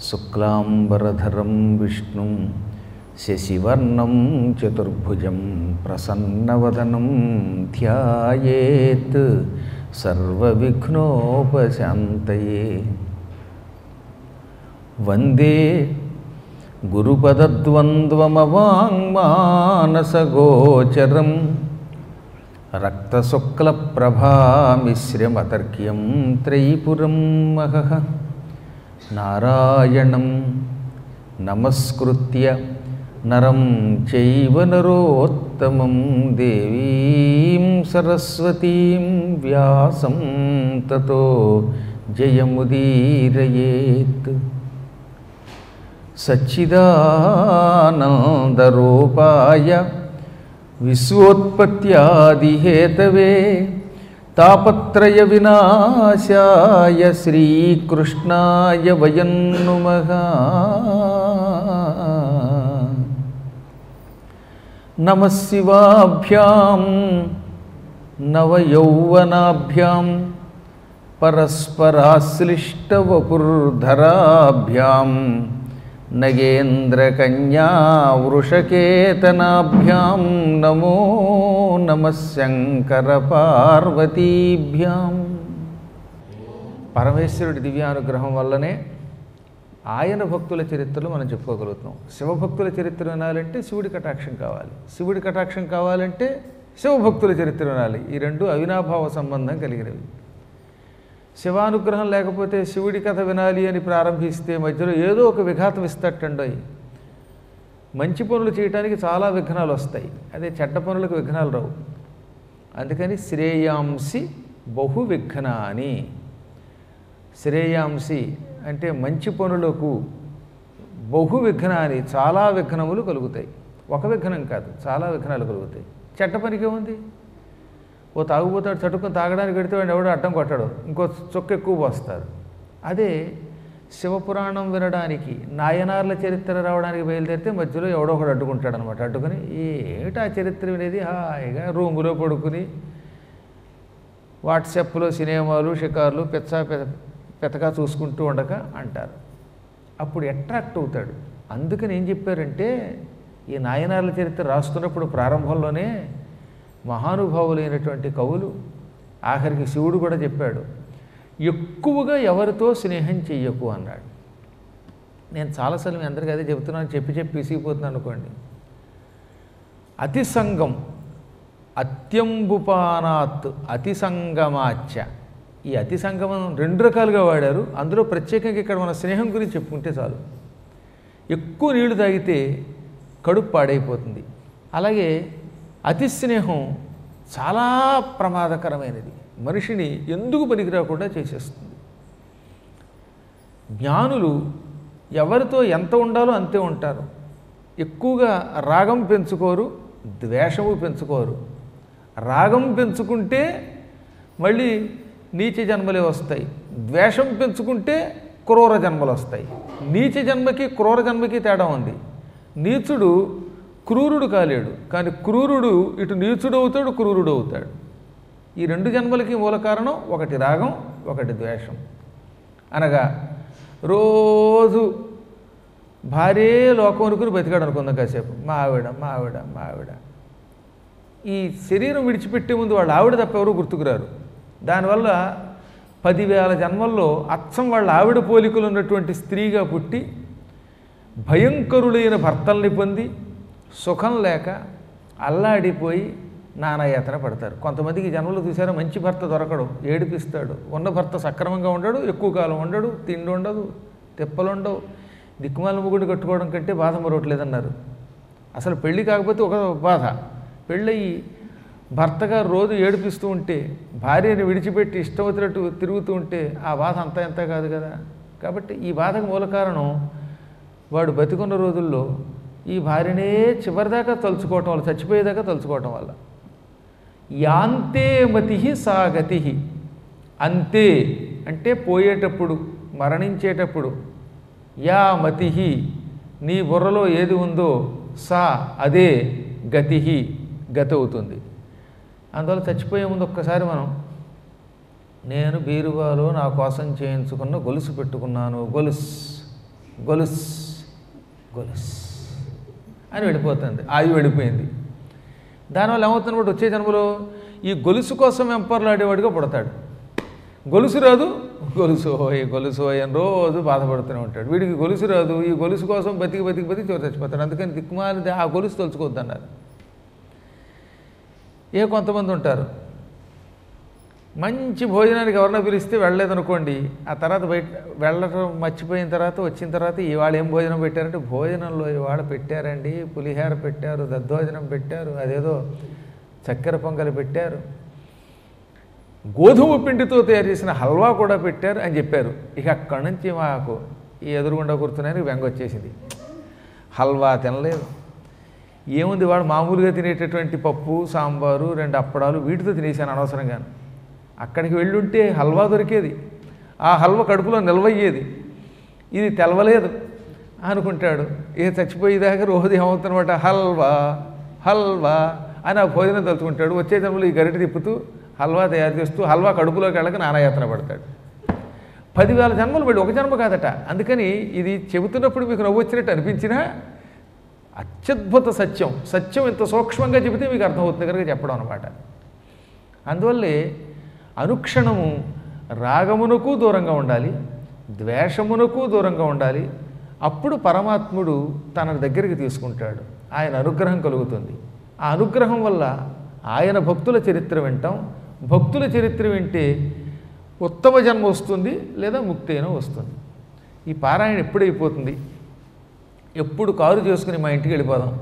శుక్లాంబరధరం విష్ణుం శశివర్ణం చతుర్భుజం ప్రసన్నవదనం ధ్యాయేత్ సర్వవిఘ్నోపశాంతయే వందే గురుపదద్వంద్వమవాङ्మానసగోచరం రక్తశుక్లప్రభామిశ్రమతర్క్యం త్రైపురం మహః నారాయణం నమస్కృత్య నరం చైవ నరోత్తమం దేవీం సరస్వతీం వ్యాసం తతో జయముదీరయేత్ సచ్చిదానందరూపాయ విశ్వోత్పత్యాదిహేతవే తాపత్రయ వినాశాయ శ్రీకృష్ణాయ వయం నుమః నమ శివాభ్యాం నవయౌవనాభ్యాం పరస్పరాశ్లిష్టవపుర్ధరాభ్యాం నగేంద్రకన్యా వృషకేతనాభ్యాం నమో నమ శంకర పార్వతీభ్యాం పరమేశ్వరుడి దివ్యానుగ్రహం వల్లనే ఆయన భక్తుల చరిత్రలు మనం చెప్పుకోగలుగుతున్నాం శివభక్తుల చరిత్ర వినాలంటే శివుడి కటాక్షం కావాలి శివుడి కటాక్షం కావాలంటే శివభక్తుల చరిత్ర వినాలి ఈ రెండు అవినాభావ సంబంధం కలిగినవి శివానుగ్రహం లేకపోతే శివుడి కథ వినాలి అని ప్రారంభిస్తే మధ్యలో ఏదో ఒక విఘాతం ఇస్తట్టండోయ్ మంచి పనులు చేయడానికి చాలా విఘ్నాలు వస్తాయి అదే చెడ్డ పనులకు విఘ్నాలు రావు అందుకని శ్రేయాంసి బహు విఘ్నాని శ్రేయాంసి అంటే మంచి పనులకు బహు విఘ్నాని చాలా విఘ్నములు కలుగుతాయి ఒక విఘ్నం కాదు చాలా విఘ్నాలు కలుగుతాయి చెడ్డ పనికి ఏముంది ఓ తాగుపోతాడు చటుకుని తాగడానికి పెడితే వాడిని ఎవడో అడ్డం కొట్టాడు ఇంకో చొక్క ఎక్కువ పోస్తారు అదే శివపురాణం వినడానికి నాయనార్ల చరిత్ర రావడానికి బయలుదేరితే మధ్యలో ఎవడో ఒకడు అడ్డుకుంటాడు అనమాట అడ్డుకుని ఏమిటి ఆ చరిత్ర వినేది హాయిగా రూములో పడుకుని వాట్సాప్లో సినిమాలు షికార్లు పెచ్చ పెతగా చూసుకుంటూ ఉండక అంటారు అప్పుడు అట్రాక్ట్ అవుతాడు అందుకని ఏం చెప్పారంటే ఈ నాయనార్ల చరిత్ర రాస్తున్నప్పుడు ప్రారంభంలోనే మహానుభావులైనటువంటి కవులు ఆఖరికి శివుడు కూడా చెప్పాడు ఎక్కువగా ఎవరితో స్నేహం చెయ్యకు అన్నాడు నేను చాలాసార్లు మీ అందరికీ అదే చెబుతున్నాను చెప్పి చెప్పి విసిగిపోతున్నాను అనుకోండి అతి సంగం అత్యంబుపానాత్ అతి సంగమాచ్య ఈ అతి సంగమం రెండు రకాలుగా వాడారు అందులో ప్రత్యేకంగా ఇక్కడ మన స్నేహం గురించి చెప్పుకుంటే చాలు ఎక్కువ నీళ్లు తాగితే కడుపు పాడైపోతుంది అలాగే అతి స్నేహం చాలా ప్రమాదకరమైనది మనిషిని ఎందుకు పనికిరాకుండా చేసేస్తుంది జ్ఞానులు ఎవరితో ఎంత ఉండాలో అంతే ఉంటారు ఎక్కువగా రాగం పెంచుకోరు ద్వేషము పెంచుకోరు రాగం పెంచుకుంటే మళ్ళీ నీచ జన్మలే వస్తాయి ద్వేషం పెంచుకుంటే క్రూర జన్మలు వస్తాయి నీచ జన్మకి క్రూర జన్మకి తేడా ఉంది నీచుడు క్రూరుడు కాలేడు కానీ క్రూరుడు ఇటు నీచుడు అవుతాడు క్రూరుడు అవుతాడు ఈ రెండు జన్మలకి మూల కారణం ఒకటి రాగం ఒకటి ద్వేషం అనగా రోజు భార్యే లోకం అనుకుని బతికాడు అనుకుందాం కాసేపు మా ఆవిడ మా ఆవిడ మా ఆవిడ ఈ శరీరం విడిచిపెట్టే ముందు వాళ్ళ ఆవిడ తప్ప ఎవరు గుర్తుకురారు దానివల్ల పదివేల జన్మల్లో అచ్చం వాళ్ళ ఆవిడ పోలికలు ఉన్నటువంటి స్త్రీగా పుట్టి భయంకరులైన భర్తల్ని పొంది సుఖం లేక అల్లాడిపోయి నానాయాతన పడతారు కొంతమందికి జన్మలో చూసారా మంచి భర్త దొరకడు ఏడిపిస్తాడు ఉన్న భర్త సక్రమంగా ఉండడు ఎక్కువ కాలం ఉండడు తిండి ఉండదు తిప్పలు ఉండవు దిక్కుమాల ముగుడు కట్టుకోవడం కంటే బాధ మరొకట్లేదన్నారు అసలు పెళ్ళి కాకపోతే ఒక బాధ పెళ్ళయి భర్తగా రోజు ఏడిపిస్తూ ఉంటే భార్యని విడిచిపెట్టి ఇష్టం వచ్చినట్టు తిరుగుతూ ఉంటే ఆ బాధ అంతా ఎంత కాదు కదా కాబట్టి ఈ బాధకు మూల కారణం వాడు బతికున్న రోజుల్లో ఈ భార్యనే చివరిదాకా తలుచుకోవటం వల్ల చచ్చిపోయేదాకా తలుచుకోవటం వల్ల యాంతే మతి సా గతి అంతే అంటే పోయేటప్పుడు మరణించేటప్పుడు యా మతి నీ బుర్రలో ఏది ఉందో సా అదే గతి గతి అవుతుంది అందువల్ల చచ్చిపోయే ముందు ఒక్కసారి మనం నేను బీరువాలో నా కోసం చేయించుకున్న గొలుసు పెట్టుకున్నాను గొలుసు గొలుస్ గొలుస్ అని వెళ్ళిపోతుంది ఆయువు వెళ్ళిపోయింది దానివల్ల ఏమవుతున్నప్పుడు వచ్చే జన్మలో ఈ గొలుసు కోసం వెంపర్లాడేవాడిగా పుడతాడు గొలుసు రాదు గొలుసు హోయ్ గొలుసు హోయ్ అని రోజు బాధపడుతూనే ఉంటాడు వీడికి గొలుసు రాదు ఈ గొలుసు కోసం బతికి బతికి బతికి చివరి చచ్చిపోతాడు అందుకని దిక్కుమాలిది ఆ గొలుసు తలుచుకోవద్దన్నారు ఏ కొంతమంది ఉంటారు మంచి భోజనానికి ఎవరన్నా పిలిస్తే వెళ్ళలేదనుకోండి ఆ తర్వాత బయట వెళ్ళటం మర్చిపోయిన తర్వాత వచ్చిన తర్వాత ఇవాళ ఏం భోజనం పెట్టారంటే భోజనంలో ఇవాళ పెట్టారండి పులిహార పెట్టారు దద్దోజనం పెట్టారు అదేదో చక్కెర పొంగలి పెట్టారు గోధుమ పిండితో తయారు చేసిన హల్వా కూడా పెట్టారు అని చెప్పారు ఇక అక్కడి నుంచి మాకు ఈ ఎదురుగుండా కూర్చున్నానికి వెంగ వచ్చేసింది హల్వా తినలేదు ఏముంది వాడు మామూలుగా తినేటటువంటి పప్పు సాంబారు రెండు అప్పడాలు వీటితో తినేసాను అనవసరంగాను అక్కడికి వెళ్ళుంటే హల్వా దొరికేది ఆ హల్వా కడుపులో నిల్వయ్యేది ఇది తెలవలేదు అనుకుంటాడు ఏ చచ్చిపోయేదాకా రోజు ఏమవుతుందన్నమాట హల్వా హల్వా అని ఆ భోజనం తలుచుకుంటాడు వచ్చే జన్మలో ఈ గరిటె తిప్పుతూ హల్వా తయారు చేస్తూ హల్వా కడుపులోకి వెళ్ళక నానాయాతన పడతాడు పదివేల జన్మలు పడి ఒక జన్మ కాదట అందుకని ఇది చెబుతున్నప్పుడు మీకు నవ్వు వచ్చినట్టు అనిపించినా అత్యద్భుత సత్యం సత్యం ఇంత సూక్ష్మంగా చెబితే మీకు అర్థమవుతుంది కనుక చెప్పడం అనమాట అందువల్లే అనుక్షణము రాగమునకు దూరంగా ఉండాలి ద్వేషమునకు దూరంగా ఉండాలి అప్పుడు పరమాత్ముడు తన దగ్గరికి తీసుకుంటాడు ఆయన అనుగ్రహం కలుగుతుంది ఆ అనుగ్రహం వల్ల ఆయన భక్తుల చరిత్ర వింటాం భక్తుల చరిత్ర వింటే ఉత్తమ జన్మ వస్తుంది లేదా ముక్తి అయినా వస్తుంది ఈ పారాయణ ఎప్పుడైపోతుంది ఎప్పుడు కారు చేసుకుని మా ఇంటికి వెళ్ళిపోదాం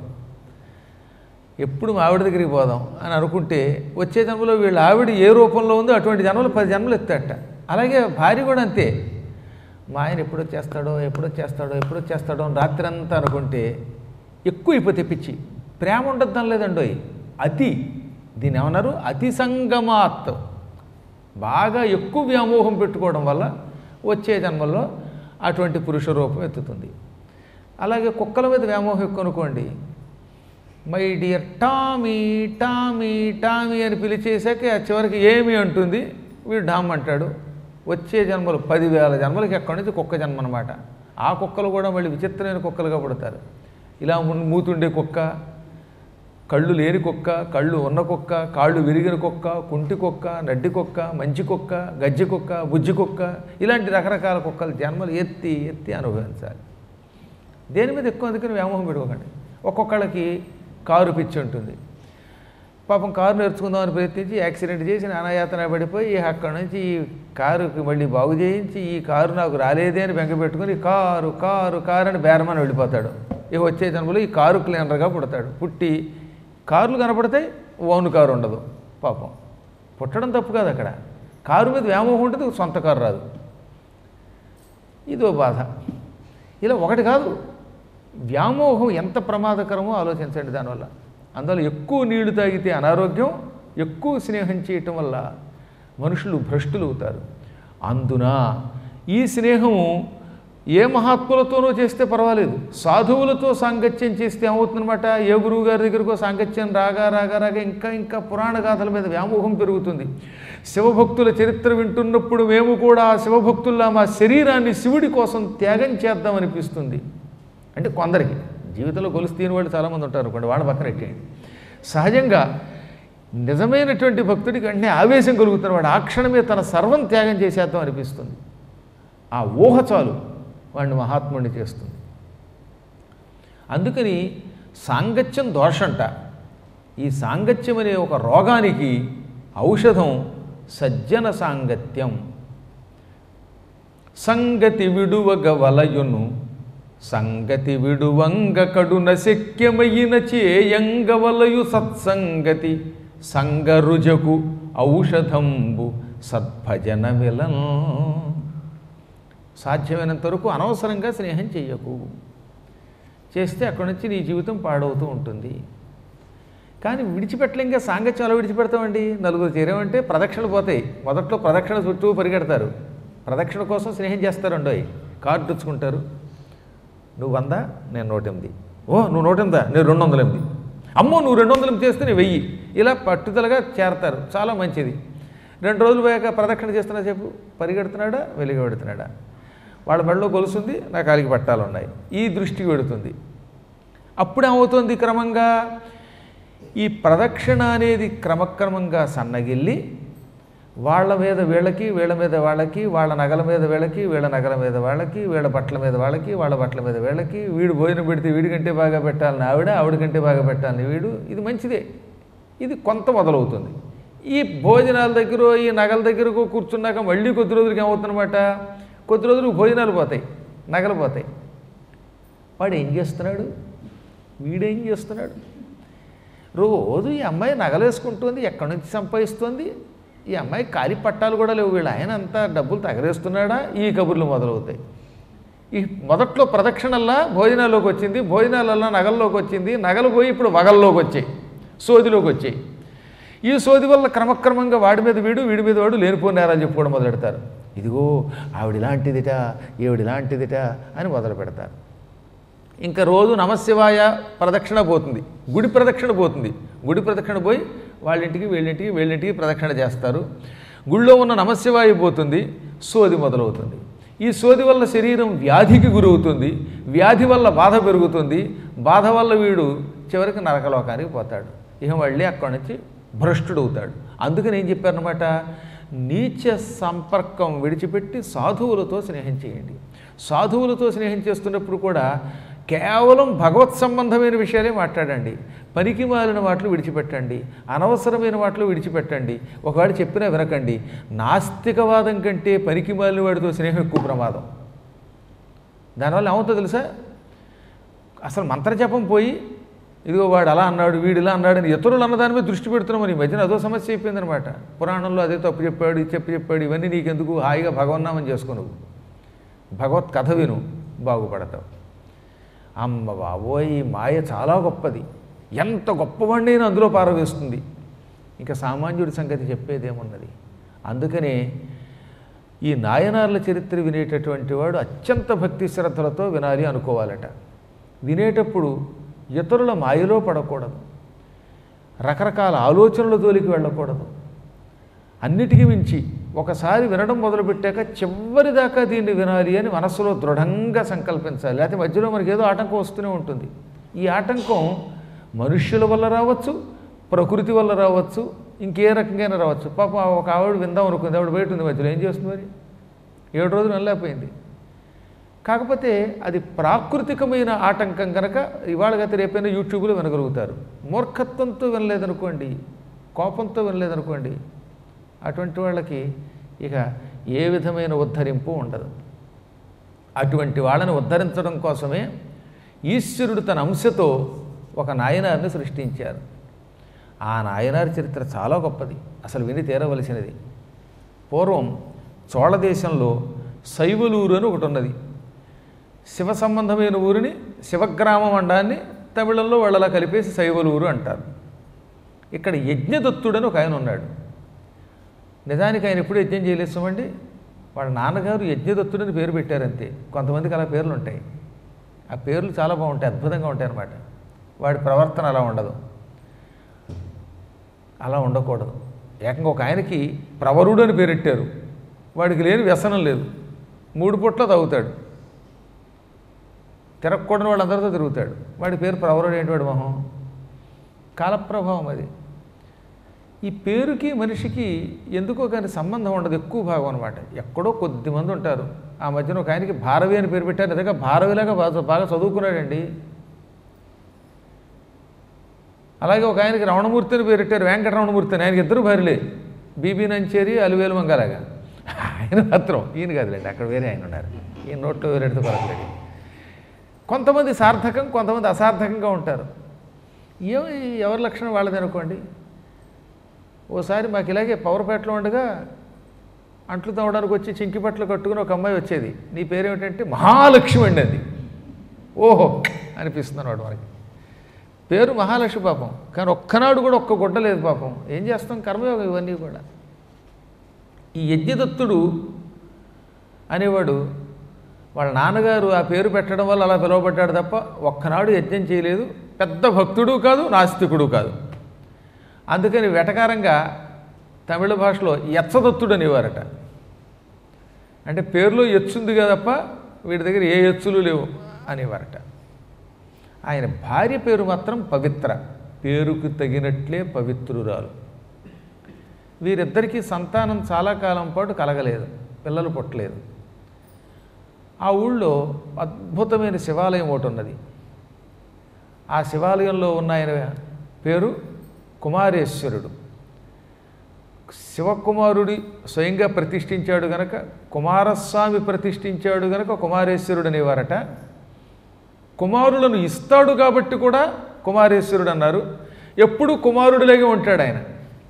ఎప్పుడు మా ఆవిడ దగ్గరికి పోదాం అని అనుకుంటే వచ్చే జన్మలో వీళ్ళ ఆవిడ ఏ రూపంలో ఉందో అటువంటి జన్మలు పది జన్మలు ఎత్తాట అలాగే భార్య కూడా అంతే మా ఆయన ఎప్పుడు వచ్చేస్తాడో ఎప్పుడు వచ్చేస్తాడో ఎప్పుడు వచ్చేస్తాడో అని రాత్రి అంతా అనుకుంటే ఎక్కువ అయిపోతే పిచ్చి ప్రేమ ఉండద్దాం లేదండోయ్ అతి దీన్ని ఏమన్నారు అతి సంగమాత్ బాగా ఎక్కువ వ్యామోహం పెట్టుకోవడం వల్ల వచ్చే జన్మల్లో అటువంటి పురుష రూపం ఎత్తుతుంది అలాగే కుక్కల మీద వ్యామోహం ఎక్కువ అనుకోండి my dear Tommy Tommy Tommy అని పిలిచేసాక ఆ చివరికి ఏమి అంటుంది వీడు డామ్ అంటాడు వచ్చే జన్మలు పదివేల జన్మలకి ఎక్కడి నుంచి కుక్క జన్మ అనమాట ఆ కుక్కలు కూడా మళ్ళీ విచిత్రమైన కుక్కలుగా పుడతారు ఇలా మున్ మూతుండే కుక్క కళ్ళు లేని కుక్క కళ్ళు ఉన్న కుక్క కాళ్ళు విరిగిన కుక్క కుంటి కుక్క నడ్డి కుక్క మంచి కుక్క గజ్జి కుక్క బుజ్జి కుక్క ఇలాంటి రకరకాల కుక్కల జన్మలు ఎత్తి ఎత్తి అనుభవించాలి దేని మీద ఎక్కువ అందుకని వ్యామోహం పెట్టుకోకండి ఒక్కొక్కళ్ళకి కారు పిచ్చి ఉంటుంది పాపం కారు నేర్చుకుందామని ప్రయత్నించి యాక్సిడెంట్ చేసి నానాయాతన పడిపోయి అక్కడ నుంచి ఈ కారుకి మళ్ళీ బాగు చేయించి ఈ కారు నాకు రాలేదే అని బెంగ పెట్టుకుని కారు కారు కారు అని బేరమని వెళ్ళిపోతాడు ఇక వచ్చే జన్మలో ఈ కారు క్లీనర్గా పుడతాడు పుట్టి కార్లు కనపడితే ఓన్ కారు ఉండదు పాపం పుట్టడం తప్పు కాదు అక్కడ కారు మీద వ్యామోహం ఉంటుంది సొంత కారు రాదు ఇదో బాధ ఇలా ఒకటి కాదు వ్యామోహం ఎంత ప్రమాదకరమో ఆలోచించండి దానివల్ల అందువల్ల ఎక్కువ నీళ్లు తాగితే అనారోగ్యం ఎక్కువ స్నేహం చేయటం వల్ల మనుషులు భ్రష్టులు అవుతారు అందున ఈ స్నేహము ఏ మహాత్ములతోనో చేస్తే పర్వాలేదు సాధువులతో సాంగత్యం చేస్తే ఏమవుతుందన్నమాట ఏ గురువు గారి దగ్గరకో సాంగత్యం రాగా రాగా రాగా ఇంకా ఇంకా పురాణ గాథల మీద వ్యామోహం పెరుగుతుంది శివభక్తుల చరిత్ర వింటున్నప్పుడు మేము కూడా ఆ శివభక్తుల్లా మా శరీరాన్ని శివుడి కోసం త్యాగం చేద్దామనిపిస్తుంది అంటే కొందరికి జీవితంలో గొలుసు తీని వాళ్ళు చాలామంది ఉంటారు అనుకోండి వాళ్ళ పక్కన పెట్టేయండి సహజంగా నిజమైనటువంటి భక్తుడికి వెంటనే ఆవేశం కలుగుతున్న వాడు ఆ క్షణమే తన సర్వం త్యాగం చేసేద్దాం అనిపిస్తుంది ఆ ఊహ చాలు వాడిని మహాత్ముడిని చేస్తుంది అందుకని సాంగత్యం దోషంట ఈ సాంగత్యం అనే ఒక రోగానికి ఔషధం సజ్జన సాంగత్యం సంగతి విడువగ వలయును సంగతి విడువంగ కడున శక్యమైన చేయంగవలయు సత్సంగతి సంగరుజకు ఔషధంబు సద్భజన విలన్ సాధ్యమైనంత వరకు అనవసరంగా స్నేహం చెయ్యకు చేస్తే అక్కడి నుంచి నీ జీవితం పాడవుతూ ఉంటుంది కానీ విడిచిపెట్టలేంగా సాంగత్యం అలా విడిచిపెడతామండి నలుగురు చేరామంటే ప్రదక్షిణలు పోతాయి మొదట్లో ప్రదక్షిణ చుట్టూ పరిగెడతారు ప్రదక్షిణ కోసం స్నేహం చేస్తారండోయ్ కార్డు తెచ్చుకుంటారు నువ్వు వంద నేను నూట ఎనిమిది ఓ నువ్వు నూట ఎనిమిదా నేను రెండు వందల ఎనిమిది అమ్మో నువ్వు రెండు వందల ఎనిమిది చేస్తే నేను వెయ్యి ఇలా పట్టుదలగా చేరతారు చాలా మంచిది రెండు రోజులు పోయాక ప్రదక్షిణ చేస్తున్నా చెప్పు పరిగెడుతున్నాడా వెలిగబెడుతున్నాడా వాళ్ళ మెడలో గొలుసుంది నా కాలికి పట్టాలు ఉన్నాయి ఈ దృష్టికి పెడుతుంది అప్పుడేమవుతుంది క్రమంగా ఈ ప్రదక్షిణ అనేది క్రమక్రమంగా సన్నగిల్లి వాళ్ళ మీద వీళ్ళకి వీళ్ళ మీద వాళ్ళకి వాళ్ళ నగల మీద వీళ్ళకి వీళ్ళ నగల మీద వాళ్ళకి వీళ్ళ బట్టల మీద వాళ్ళకి వాళ్ళ బట్టల మీద వీళ్ళకి వీడు భోజనం పెడితే వీడి కంటే బాగా పెట్టాలని ఆవిడ ఆవిడ కంటే బాగా పెట్టాలని వీడు ఇది మంచిదే ఇది కొంత మొదలవుతుంది ఈ భోజనాల దగ్గర ఈ నగల దగ్గరకు కూర్చున్నాక మళ్ళీ కొద్ది రోజులకి ఏమవుతుందన్నమాట కొద్ది రోజులకు భోజనాలు పోతాయి నగలు పోతాయి వాడు ఏం చేస్తున్నాడు వీడేం చేస్తున్నాడు రోజు ఈ అమ్మాయి నగలేసుకుంటుంది ఎక్కడి నుంచి సంపాదిస్తుంది ఈ అమ్మాయి కాలి పట్టాలు కూడా లేవు వీళ్ళు ఆయన అంతా డబ్బులు తగలేస్తున్నాడా ఈ కబుర్లు మొదలవుతాయి ఈ మొదట్లో ప్రదక్షిణల్లా భోజనాల్లోకి వచ్చింది భోజనాలల్లో నగల్లోకి వచ్చింది నగలు పోయి ఇప్పుడు వగల్లోకి వచ్చాయి సోదిలోకి వచ్చాయి ఈ సోది వల్ల క్రమక్రమంగా వాడి మీద వీడు వీడి మీద వాడు లేనిపోని నేరాలు చెప్పుకోవడం మొదలెడతారు ఇదిగో ఆవిడ ఇలాంటిదిట ఈవిడ ఇలాంటిదిట అని మొదలు పెడతారు ఇంకా రోజు నమశివాయ ప్రదక్షిణ పోతుంది గుడి ప్రదక్షిణ పోతుంది గుడి ప్రదక్షిణ పోయి వాళ్ళింటికి వీళ్ళింటికి వీళ్ళింటికి ప్రదక్షిణ చేస్తారు గుళ్ళో ఉన్న నమశివాయ పోతుంది సోది మొదలవుతుంది ఈ సోది వల్ల శరీరం వ్యాధికి గురవుతుంది వ్యాధి వల్ల బాధ పెరుగుతుంది బాధ వల్ల వీడు చివరికి నరకలోకానికి పోతాడు ఇక మళ్ళీ అక్కడి నుంచి భ్రష్టుడవుతాడు అందుకని ఏం చెప్పారనమాట నీచ సంపర్కం విడిచిపెట్టి సాధువులతో స్నేహం చేయండి సాధువులతో స్నేహం చేస్తున్నప్పుడు కూడా కేవలం భగవత్ సంబంధమైన విషయాలే మాట్లాడండి పనికి మాలిన వాటిలో విడిచిపెట్టండి అనవసరమైన వాటిలో విడిచిపెట్టండి ఒకవేళ చెప్పినా వినకండి నాస్తికవాదం కంటే పనికి మాలిన వాడితో స్నేహం ఎక్కువ ప్రమాదం దానివల్ల ఏమవుతుందో తెలుసా అసలు మంత్రజపం పోయి ఇదిగో వాడు అలా అన్నాడు వీడు ఇలా అన్నాడు అని ఇతరులు అన్న దాని మీద దృష్టి పెడుతున్నాం మరి ఈ మధ్యన అదో సమస్య అయిపోయిందనమాట పురాణంలో అదే తప్పు చెప్పాడు ఇది చెప్పు చెప్పాడు ఇవన్నీ నీకెందుకు హాయిగా భగవన్నామని చేసుకో నువ్వు భగవత్ కథ విను బాగుపడతావు అమ్మ బాబోయ్ ఈ మాయ చాలా గొప్పది ఎంత గొప్పవాడినైనా అందులో పారవేస్తుంది ఇంకా సామాన్యుడి సంగతి చెప్పేదేమున్నది అందుకనే ఈ నాయనార్ల చరిత్ర వినేటటువంటి వాడు అత్యంత భక్తి శ్రద్ధలతో వినాలి అనుకోవాలట వినేటప్పుడు ఇతరుల మాయలో పడకూడదు రకరకాల ఆలోచనల జోలికి వెళ్ళకూడదు అన్నిటికీ మించి ఒకసారి వినడం మొదలుపెట్టాక చివరి దాకా దీన్ని వినాలి అని మనస్సులో దృఢంగా సంకల్పించాలి లేకపోతే మధ్యలో మనకి ఏదో ఆటంకం వస్తూనే ఉంటుంది ఈ ఆటంకం మనుష్యుల వల్ల రావచ్చు ప్రకృతి వల్ల రావచ్చు ఇంకే రకంగా రావచ్చు పాపం ఒక ఆవిడ విందాం అనుకుంది ఆవిడ బయట ఉంది మధ్యలో ఏం చేస్తుంది మరి ఏడు రోజులు వెళ్ళలేకపోయింది కాకపోతే అది ప్రాకృతికమైన ఆటంకం కనుక ఇవాళ గత రేపైనా యూట్యూబ్లో వినగలుగుతారు మూర్ఖత్వంతో వినలేదనుకోండి కోపంతో వినలేదనుకోండి అటువంటి వాళ్ళకి ఇక ఏ విధమైన ఉద్ధరింపు ఉండదు అటువంటి వాళ్ళని ఉద్ధరించడం కోసమే ఈశ్వరుడు తన అంశతో ఒక నాయనార్ని సృష్టించారు ఆ నాయనారి చరిత్ర చాలా గొప్పది అసలు విని తీరవలసినది పూర్వం చోళ దేశంలో శైవలూరు అని ఒకటి ఉన్నది శివ సంబంధమైన ఊరిని శివగ్రామం అండాన్ని తమిళంలో వాళ్ళలా కలిపేసి శైవలూరు అంటారు ఇక్కడ యజ్ఞదత్తుడని ఒక ఆయన ఉన్నాడు నిజానికి ఆయన ఎప్పుడు యజ్ఞం చేయలేస్తామండి వాళ్ళ నాన్నగారు యజ్ఞదత్తుడని పేరు పెట్టారంతే కొంతమందికి అలా పేర్లు ఉంటాయి ఆ పేర్లు చాలా బాగుంటాయి అద్భుతంగా ఉంటాయి అన్నమాట వాడి ప్రవర్తన అలా ఉండదు అలా ఉండకూడదు ఏకంగా ఒక ఆయనకి ప్రవరుడు అని పేరెట్టారు వాడికి లేని వ్యసనం లేదు మూడు పూట్ల తాగుతాడు తిరగకూడని వాళ్ళందరితో తిరుగుతాడు వాడి పేరు ప్రవరుడు ఏంటి వాడు మొహం కాలప్రభావం అది ఈ పేరుకి మనిషికి ఎందుకో కానీ సంబంధం ఉండదు ఎక్కువ భాగం అనమాట ఎక్కడో కొద్ది మంది ఉంటారు ఆ మధ్యన ఒక ఆయనకి భారవి అని పేరు పెట్టారు నిజంగా భారవిలాగా బాగా బాగా చదువుకున్నాడండి అలాగే ఒక ఆయనకి రమణమూర్తి అని పేరు పెట్టారు వెంకటరమణమూర్తి అని ఆయనకి ఇద్దరు భార్యలే బీబీ నంచేరి అలివేలు మంగలాగా ఆయన మాత్రం ఈయన కాదులేండి అక్కడ వేరే ఆయన ఉన్నారు ఈయన నోట్లో వేరేటితో కొరకలేదు కొంతమంది సార్థకం కొంతమంది అసార్థకంగా ఉంటారు ఏమి ఎవరి లక్షణం వాళ్ళది అనుకోండి ఓసారి మాకు ఇలాగే పవర్పేటలో ఉండగా అంట్లు తవ్వడానికి వచ్చి చింకి బట్టలు కట్టుకుని ఒక అమ్మాయి వచ్చేది నీ పేరేమిటంటే మహాలక్ష్మి అండి అది ఓహో అనిపిస్తుంది వాడు మనకి పేరు మహాలక్ష్మి పాపం కానీ ఒక్కనాడు కూడా ఒక్క గుడ్డ లేదు పాపం ఏం చేస్తాం కర్మయోగం ఇవన్నీ కూడా ఈ యజ్ఞదత్తుడు అనేవాడు వాళ్ళ నాన్నగారు ఆ పేరు పెట్టడం వల్ల అలా పిలువబడ్డాడు తప్ప ఒక్కనాడు యజ్ఞం చేయలేదు పెద్ద భక్తుడు కాదు నాస్తికుడు కాదు అందుకని వెటకారంగా తమిళ భాషలో ఎచ్చదత్తుడు అనేవారట అంటే పేరులో ఎచ్చుంది కదా తప్ప వీడి దగ్గర ఏ ఎచ్చులు లేవు అనేవారట ఆయన భార్య పేరు మాత్రం పవిత్ర పేరుకు తగినట్లే పవిత్రురాలు వీరిద్దరికీ సంతానం చాలా కాలం పాటు కలగలేదు పిల్లలు పుట్టలేదు ఆ ఊళ్ళో అద్భుతమైన శివాలయం ఒకటి ఉన్నది ఆ శివాలయంలో ఉన్న ఆయన పేరు కుమారేశ్వరుడు శివకుమారుడి స్వయంగా ప్రతిష్ఠించాడు గనక కుమారస్వామి ప్రతిష్ఠించాడు గనక కుమారేశ్వరుడు అనేవారట కుమారులను ఇస్తాడు కాబట్టి కూడా కుమారేశ్వరుడు అన్నారు ఎప్పుడు కుమారుడిలాగే ఉంటాడు ఆయన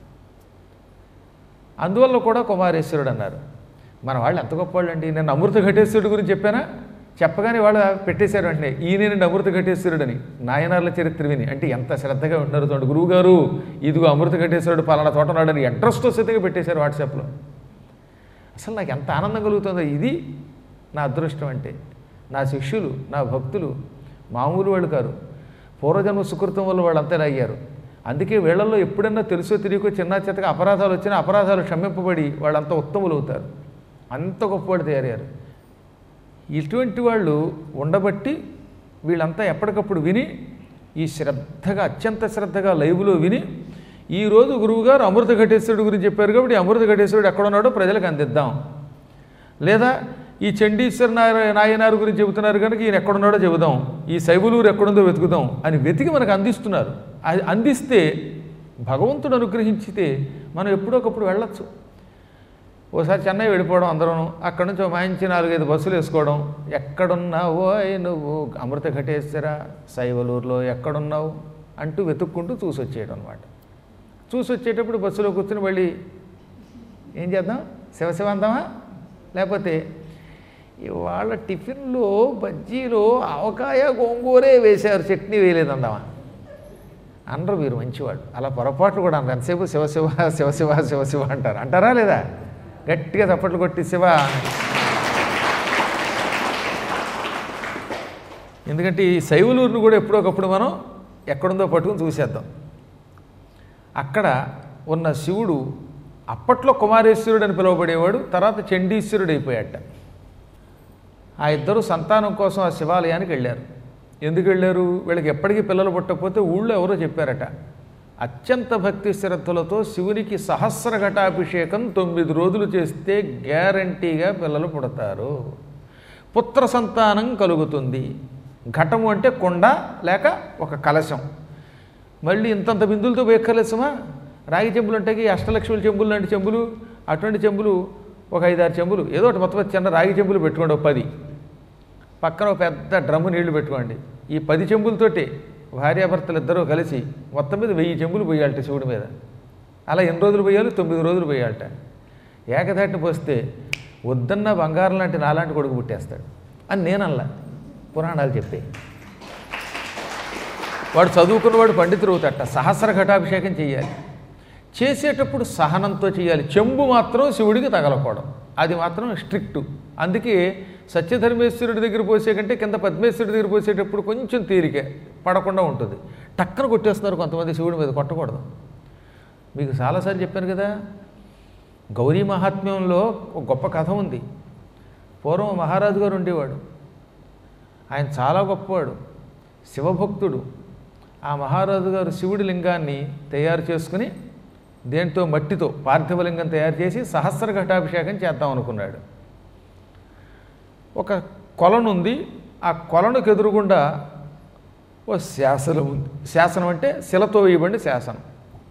అందువల్ల కూడా కుమారేశ్వరుడు అన్నారు మన వాళ్ళు ఎంత గొప్పవాళ్ళు అండి నేను అమృత ఘటేశ్వరుడు గురించి చెప్పానా చెప్పగానే వాళ్ళు పెట్టేశారు అంటే ఈయన అమృత ఘటేశ్వరుడు అని నాయనార్ల చరిత్ర విని అంటే ఎంత శ్రద్ధగా ఉన్నారు చూడండి గురువుగారు ఇదిగో అమృత ఘటేశ్వరుడు పలానా తోట ఉన్నాడని అడ్రస్ సిద్ధంగా పెట్టేశారు వాట్సాప్లో అసలు నాకు ఎంత ఆనందం కలుగుతుందో ఇది నా అదృష్టం అంటే నా శిష్యులు నా భక్తులు మామూలు వాళ్ళు కారు పూర్వజన్మ సుకృతం వల్ల వాళ్ళంతా ఇలా అయ్యారు అందుకే వీళ్ళల్లో ఎప్పుడన్నా తెలుసో తెలియకో చిన్న చిత్తగా అపరాధాలు వచ్చినా అపరాధాలు క్షమింపబడి వాళ్ళంతా ఉత్తములు అవుతారు అంత గొప్పవాడు తయారయ్యారు ఇటువంటి వాళ్ళు ఉండబట్టి వీళ్ళంతా ఎప్పటికప్పుడు విని ఈ శ్రద్ధగా అత్యంత శ్రద్ధగా లైవ్లో విని ఈరోజు గురువుగారు అమృత ఘటేశ్వరుడు గురించి చెప్పారు కాబట్టి ఈ అమృత ఘటేశ్వరుడు ఎక్కడున్నాడో ప్రజలకు అందిద్దాం లేదా ఈ చండీశ్వర నాయ నాయనారు గురించి చెబుతున్నారు కనుక ఈయన ఎక్కడున్నాడో చెబుదాం ఈ శైవులూరు ఎక్కడుందో వెతుకుదాం అని వెతికి మనకు అందిస్తున్నారు అది అందిస్తే భగవంతుడు అనుగ్రహించితే మనం ఎప్పుడోకప్పుడు వెళ్ళొచ్చు ఓసారి చెన్నై వెళ్ళిపోవడం అందరం అక్కడ నుంచి ఒక మంచి నాలుగైదు బస్సులు వేసుకోవడం ఎక్కడున్నావో నువ్వు అమృత ఘటేశ్వర శైవలూరులో ఎక్కడున్నావు అంటూ వెతుక్కుంటూ చూసి వచ్చేయడం అనమాట చూసి వచ్చేటప్పుడు బస్సులో కూర్చుని మళ్ళీ ఏం చేద్దాం శివశివ అందామా లేకపోతే ఇవాళ టిఫిన్లో బజ్జీలో ఆవకాయ గోంగూరే వేశారు చట్నీ వేయలేదు అందామా అనరు మీరు మంచివాడు అలా పొరపాట్లు కూడా అనరు ఎంతసేపు శివశివ శివశివ శివశివ అంటారు అంటారా లేదా గట్టిగా చప్పట్లు కొట్టి శివ ఎందుకంటే ఈ శైవులూరును కూడా ఎప్పుడొకప్పుడు మనం ఎక్కడుందో పట్టుకుని చూసేద్దాం అక్కడ ఉన్న శివుడు అప్పట్లో కుమారేశ్వరుడు అని పిలువబడేవాడు తర్వాత చండీశ్వరుడు అయిపోయాట ఆ ఇద్దరు సంతానం కోసం ఆ శివాలయానికి వెళ్ళారు ఎందుకు వెళ్ళారు వీళ్ళకి ఎప్పటికీ పిల్లలు పుట్టకపోతే ఊళ్ళో ఎవరో చెప్పారట అత్యంత భక్తి శ్రద్ధలతో శివునికి సహస్ర ఘటాభిషేకం తొమ్మిది రోజులు చేస్తే గ్యారంటీగా పిల్లలు పుడతారు పుత్ర సంతానం కలుగుతుంది ఘటము అంటే కొండ లేక ఒక కలశం మళ్ళీ ఇంతంత బిందులతో వేయక్కర్లేసమా రాగి చెంబులు ఉంటాయి అష్టలక్ష్ముల చెంబులు లాంటి చెంబులు అటువంటి చెంబులు ఒక ఐదారు చెంబులు ఏదో ఒకటి మొత్తం చిన్న రాగి చెంబులు పెట్టుకోండి ఒక పది పక్కన ఒక పెద్ద డ్రమ్ము నీళ్లు పెట్టుకోండి ఈ పది చెంబులతోటి భార్యాభర్తలు ఇద్దరూ కలిసి మొత్తం మీద వెయ్యి చెంబులు పోయాలట శివుడి మీద అలా ఎన్ని రోజులు పోయాలి తొమ్మిది రోజులు పోయాలట ఏకధాటిని పోస్తే వద్దన్న బంగారం లాంటి నాలాంటి కొడుకు పుట్టేస్తాడు అని నేనల్లా పురాణాలు చెప్పే వాడు చదువుకున్నవాడు పండితుడు అవుతాట సహస్ర ఘటాభిషేకం చేయాలి చేసేటప్పుడు సహనంతో చేయాలి చెంబు మాత్రం శివుడికి తగలకూడదు అది మాత్రం స్ట్రిక్టు అందుకే సత్యధర్మేశ్వరుడి దగ్గర పోసే కంటే కింద పద్మేశ్వరుడి దగ్గర పోసేటప్పుడు కొంచెం తీరిక పడకుండా ఉంటుంది టక్కన కొట్టేస్తున్నారు కొంతమంది శివుడి మీద కొట్టకూడదు మీకు చాలాసార్లు చెప్పాను కదా గౌరీ మహాత్మ్యంలో ఒక గొప్ప కథ ఉంది పూర్వం మహారాజు గారు ఉండేవాడు ఆయన చాలా గొప్పవాడు శివభక్తుడు ఆ మహారాజు గారు శివుడి లింగాన్ని తయారు చేసుకుని దేంతో మట్టితో పార్థివలింగం తయారు చేసి సహస్ర ఘటాభిషేకం చేద్దాం అనుకున్నాడు ఒక కొలనుంది ఆ కొలనుకు ఎదురుగుండా ఓ శాసనం ఉంది శాసనం అంటే శిలతో వేయబడిన శాసనం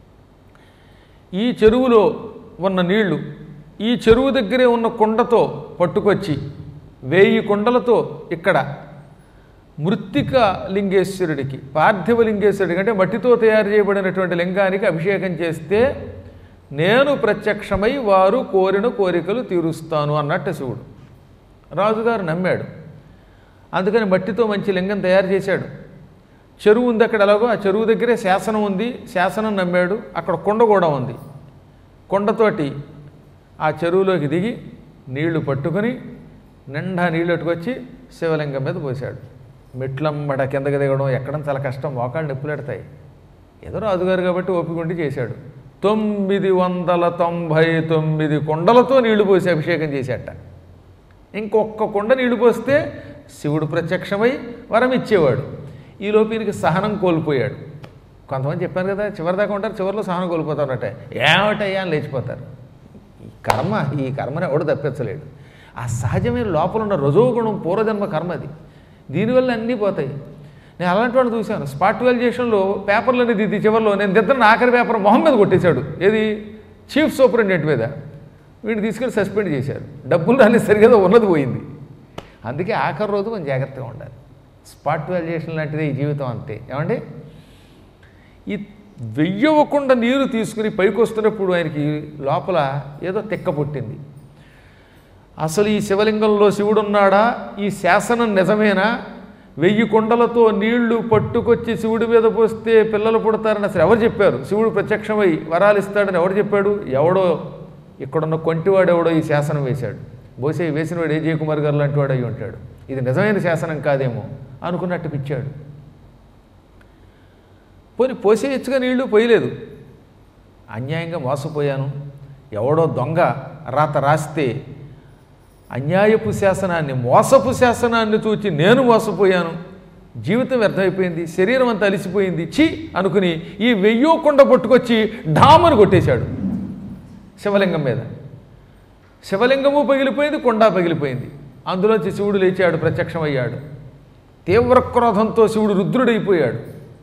ఈ చెరువులో ఉన్న నీళ్లు ఈ చెరువు దగ్గరే ఉన్న కుండతో పట్టుకొచ్చి వేయి కుండలతో ఇక్కడ మృత్తిక లింగేశ్వరుడికి పార్థివ లింగేశ్వరుడికి అంటే మట్టితో తయారు చేయబడినటువంటి లింగానికి అభిషేకం చేస్తే నేను ప్రత్యక్షమై వారు కోరిన కోరికలు తీరుస్తాను అన్నట్టు శివుడు రాజుగారు నమ్మాడు అందుకని మట్టితో మంచి లింగం తయారు చేశాడు చెరువు ఉంది అక్కడ ఎలాగో ఆ చెరువు దగ్గరే శాసనం ఉంది శాసనం నమ్మాడు అక్కడ కొండ కూడా ఉంది కొండతోటి ఆ చెరువులోకి దిగి నీళ్లు పట్టుకొని నిండా నీళ్ళు పట్టుకొచ్చి శివలింగం మీద పోశాడు మెట్లమ్మడ కిందకి దిగడం ఎక్కడం చాలా కష్టం మోకాళ్ళు నొప్పులెడతాయి ఏదో రాజుగారు కాబట్టి ఓపిక ఉండి చేశాడు తొమ్మిది వందల తొంభై తొమ్మిది కొండలతో నీళ్లు పోసి అభిషేకం చేశాట ఇంకొక కుండ నీళ్లు పోస్తే శివుడు ప్రత్యక్షమై వరం ఇచ్చేవాడు ఈలోపు ఈయనకి సహనం కోల్పోయాడు కొంతమంది చెప్పాను కదా చివరిదాకా ఉంటారు చివరిలో సహనం కోల్పోతారట ఏమిటయ్యా అని లేచిపోతారు ఈ కర్మ ఈ కర్మని ఎవడు తప్పించలేడు ఆ సహజమైన లోపల ఉన్న రజోగుణం పూర్వజన్మ కర్మ అది దీనివల్ల అన్నీ పోతాయి నేను అలాంటి వాడిని చూశాను స్పాట్ వాల్యుయేషన్లో పేపర్లని దిద్ది చివరిలో నేను దిద్దరిన ఆఖరి పేపర్ మొహం మీద కొట్టేశాడు ఏది చీఫ్ సూపరింటెండెంట్ మీద వీడిని తీసుకెళ్ళి సస్పెండ్ చేశారు డబ్బులు రాని సరిగా ఉన్నది పోయింది అందుకే ఆఖరి రోజు కొంచెం జాగ్రత్తగా ఉండాలి స్పాట్ వాల్యుయేషన్ లాంటిదే ఈ జీవితం అంతే ఏమండి ఈ వెయ్యవకుండా నీరు తీసుకుని పైకి వస్తున్నప్పుడు ఆయనకి లోపల ఏదో తిక్క పుట్టింది అసలు ఈ శివలింగంలో శివుడున్నాడా ఈ శాసనం నిజమేనా వెయ్యి కుండలతో నీళ్లు పట్టుకొచ్చి శివుడి మీద పోస్తే పిల్లలు పుడతారని అసలు ఎవరు చెప్పారు శివుడు ప్రత్యక్షమై వరాలు ఇస్తాడని ఎవరు చెప్పాడు ఎవడో ఇక్కడున్న కొంటివాడు ఎవడో ఈ శాసనం వేశాడు బహుశా ఈ వేసినవాడు ఏ జయకుమార్ గారు లాంటి వాడు అయి ఉంటాడు ఇది నిజమైన శాసనం కాదేమో అనుకున్నట్టు పిచ్చాడు పోని పోసేయచ్చుగా నీళ్లు పోయలేదు అన్యాయంగా మోసపోయాను ఎవడో దొంగ రాత రాస్తే అన్యాయపు శాసనాన్ని మోసపు శాసనాన్ని చూచి నేను మోసపోయాను జీవితం వ్యర్థమైపోయింది శరీరం అంతా అలిసిపోయింది చి అనుకుని ఈ వెయ్యో కుండ పట్టుకొచ్చి ఢామను కొట్టేశాడు శివలింగం మీద శివలింగము పగిలిపోయింది కొండ పగిలిపోయింది అందులోంచి శివుడు లేచాడు ప్రత్యక్షమయ్యాడు తీవ్ర క్రోధంతో శివుడు రుద్రుడైపోయాడు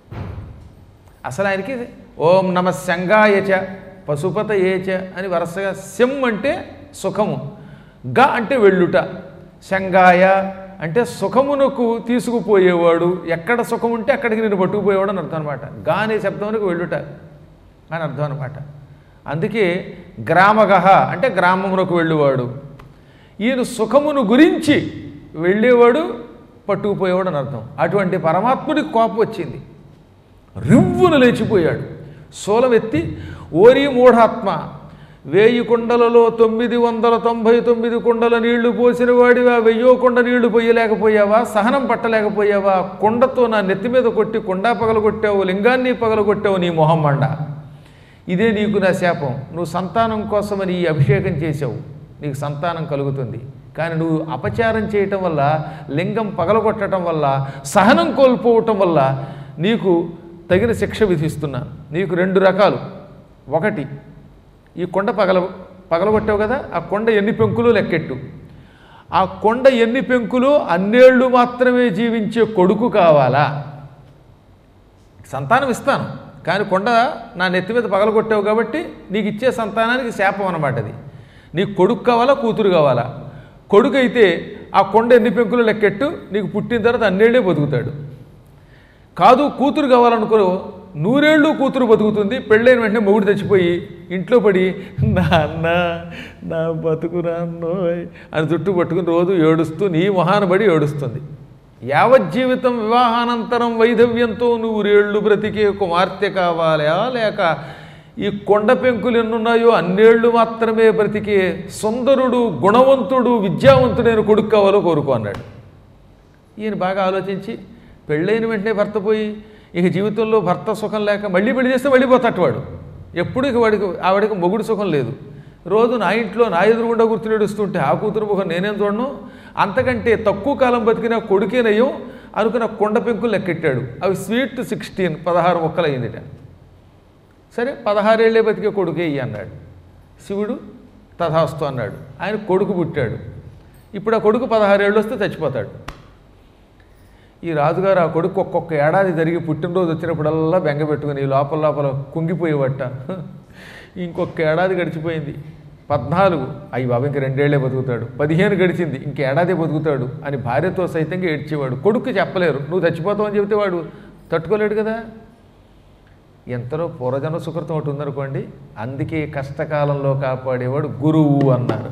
అసలు ఆయనకి ఓం నమ శంగాయచ పశుపత ఏచ అని వరుసగా శం అంటే సుఖము గ అంటే వెళ్ళుట శంగాయ అంటే సుఖమునకు తీసుకుపోయేవాడు ఎక్కడ సుఖం ఉంటే అక్కడికి నేను పట్టుకుపోయేవాడు అని అర్థం అనమాట గా అనే శబ్దమునకు వెళ్ళుట అని అర్థం అనమాట అందుకే గ్రామగహ అంటే గ్రామమునకు వెళ్ళేవాడు ఈయన సుఖమును గురించి వెళ్ళేవాడు పట్టుకుపోయేవాడు అని అర్థం అటువంటి పరమాత్ముడికి కోపం వచ్చింది రివ్వును లేచిపోయాడు శూలమెత్తి ఓరి మూఢాత్మ వేయి కుండలలో తొమ్మిది వందల తొంభై తొమ్మిది కుండల నీళ్లు పోసిన వాడివా వెయ్యో కుండ నీళ్లు పోయలేకపోయావా సహనం పట్టలేకపోయావా కుండతో నా నెత్తి మీద కొట్టి కుండా పగలగొట్టావు లింగాన్ని పగలగొట్టావు నీ మొహం మండ ఇదే నీకు నా శాపం నువ్వు సంతానం కోసమని ఈ అభిషేకం చేసావు నీకు సంతానం కలుగుతుంది కానీ నువ్వు అపచారం చేయటం వల్ల లింగం పగలగొట్టడం వల్ల సహనం కోల్పోవటం వల్ల నీకు తగిన శిక్ష విధిస్తున్నాను నీకు రెండు రకాలు ఒకటి ఈ కొండ పగల పగలగొట్టావు కదా ఆ కొండ ఎన్ని పెంకులు లెక్కెట్టు ఆ కొండ ఎన్ని పెంకులు అన్నేళ్ళు మాత్రమే జీవించే కొడుకు కావాలా సంతానం ఇస్తాను కానీ కొండ నా నెత్తి మీద పగలగొట్టావు కాబట్టి నీకు ఇచ్చే సంతానానికి శాపం అన్నమాట అది నీకు కొడుకు కావాలా కూతురు కావాలా కొడుకు అయితే ఆ కొండ ఎన్ని పెంకులు లెక్కెట్టు నీకు పుట్టిన తర్వాత అన్నేళ్ళే బతుకుతాడు కాదు కూతురు కావాలనుకో నూరేళ్ళు కూతురు బతుకుతుంది పెళ్ళైన వెంటనే మొగుడు చచ్చిపోయి ఇంట్లో పడి నాన్న నా బతుకు నాన్నోయ్ అని జుట్టు పట్టుకుని రోజు ఏడుస్తూ నీ మొహానబడి ఏడుస్తుంది యావజ్జీవితం వివాహానంతరం వైధవ్యంతో నూరేళ్ళు బ్రతికే కుమార్తె కావాలా లేక ఈ కొండ పెంకులు ఎన్నున్నాయో అన్నేళ్ళు మాత్రమే బ్రతికే సుందరుడు గుణవంతుడు విద్యావంతుడైన కొడుకు కావాలో కోరుకో అన్నాడు ఈయన బాగా ఆలోచించి పెళ్ళైన వెంటనే భర్త పోయి ఇక జీవితంలో భర్త సుఖం లేక మళ్ళీ పెళ్లి చేస్తే వెళ్ళిపోతాడు వాడు ఎప్పుడు ఇక వాడికి ఆవిడకి మొగుడు సుఖం లేదు రోజు నా ఇంట్లో నా ఎదురుగుండా గుర్తు ఏడుస్తుంటే ఆ కూతురు ముఖం నేనేం చూడను అంతకంటే తక్కువ కాలం బతికిన కొడుకేనయ్యం అనుకున్న కొండ పెంకులు లెక్కెట్టాడు అవి స్వీట్ సిక్స్టీన్ పదహారు మొక్కలు అయిందిట సరే పదహారేళ్లే బతికే కొడుకే ఇయ్యి అన్నాడు శివుడు తథాస్తు అన్నాడు ఆయన కొడుకు పుట్టాడు ఇప్పుడు ఆ కొడుకు పదహారేళ్ళు వస్తే చచ్చిపోతాడు ఈ రాజుగారు ఆ కొడుకు ఒక్కొక్క ఏడాది జరిగి పుట్టినరోజు వచ్చినప్పుడల్లా బెంగ పెట్టుకుని లోపల లోపల కుంగిపోయేవట ఇంకొక ఏడాది గడిచిపోయింది పద్నాలుగు అయ్యి బాబు ఇంక రెండేళ్లే బతుకుతాడు పదిహేను గడిచింది ఇంక ఏడాది బతుకుతాడు అని భార్యతో సైతంగా ఏడ్చేవాడు కొడుకు చెప్పలేరు నువ్వు చచ్చిపోతావు అని చెబితే వాడు తట్టుకోలేడు కదా ఎంతలో పూర్వజన్మ సుకృతం ఒకటి ఉందనుకోండి అందుకే కష్టకాలంలో కాపాడేవాడు గురువు అన్నారు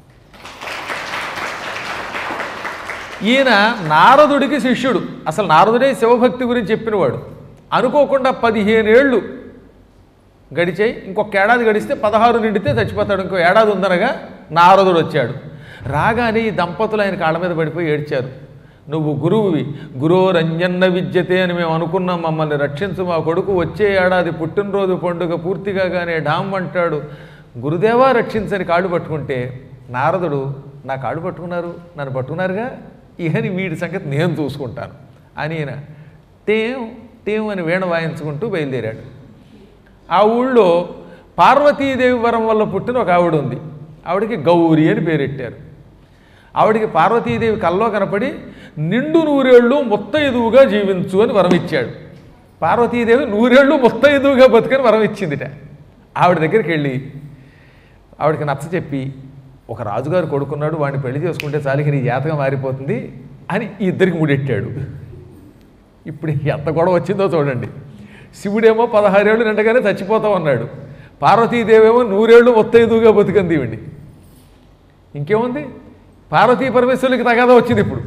ఈయన నారదుడికి శిష్యుడు అసలు నారదుడే శివభక్తి గురించి చెప్పినవాడు అనుకోకుండా పదిహేనేళ్ళు గడిచాయి ఇంకొక ఏడాది గడిస్తే పదహారు నిండితే చచ్చిపోతాడు ఇంకో ఏడాది ఉందనగా నారదుడు వచ్చాడు రాగానే ఈ దంపతులు ఆయన కాళ్ళ మీద పడిపోయి ఏడ్చారు నువ్వు గురువువి గురోరంజన్న విద్యతే అని మేము అనుకున్నాం మమ్మల్ని రక్షించు మా కొడుకు వచ్చే ఏడాది పుట్టినరోజు పండుగ పూర్తిగా కానీ డామ్ అంటాడు గురుదేవా రక్షించని కాళ్ళు పట్టుకుంటే నారదుడు నా కాడు పట్టుకున్నారు నన్ను పట్టుకున్నారుగా ఇహని వీడి సంగతి నేను చూసుకుంటాను అని ఈయన టేం టేం అని వీణ వాయించుకుంటూ బయలుదేరాడు ఆ ఊళ్ళో పార్వతీదేవి వరం వల్ల పుట్టిన ఒక ఆవిడ ఉంది ఆవిడకి గౌరి అని పేరెట్టారు ఆవిడికి పార్వతీదేవి కల్లో కనపడి నిండు నూరేళ్ళు ముత్తైదువుగా జీవించు అని వరం ఇచ్చాడు పార్వతీదేవి నూరేళ్ళు ముత్తైదువుగా బతుకని వరం ఇచ్చిందిట ఆవిడ దగ్గరికి వెళ్ళి ఆవిడకి నచ్చ చెప్పి ఒక రాజుగారు కొడుకున్నాడు వాడిని పెళ్లి చేసుకుంటే చాలికి నీ జాతకం మారిపోతుంది అని ఈ ఇద్దరికి ముడెట్టాడు ఇప్పుడు ఎంత గొడవ వచ్చిందో చూడండి శివుడేమో పదహారేళ్ళు నిండగానే చచ్చిపోతా ఉన్నాడు పార్వతీదేవేమో నూరేళ్ళు ముత్తైదువుగా బతుకంది ఇవండి ఇంకేముంది పార్వతీ పరమేశ్వరులకి తగాదా వచ్చింది ఇప్పుడు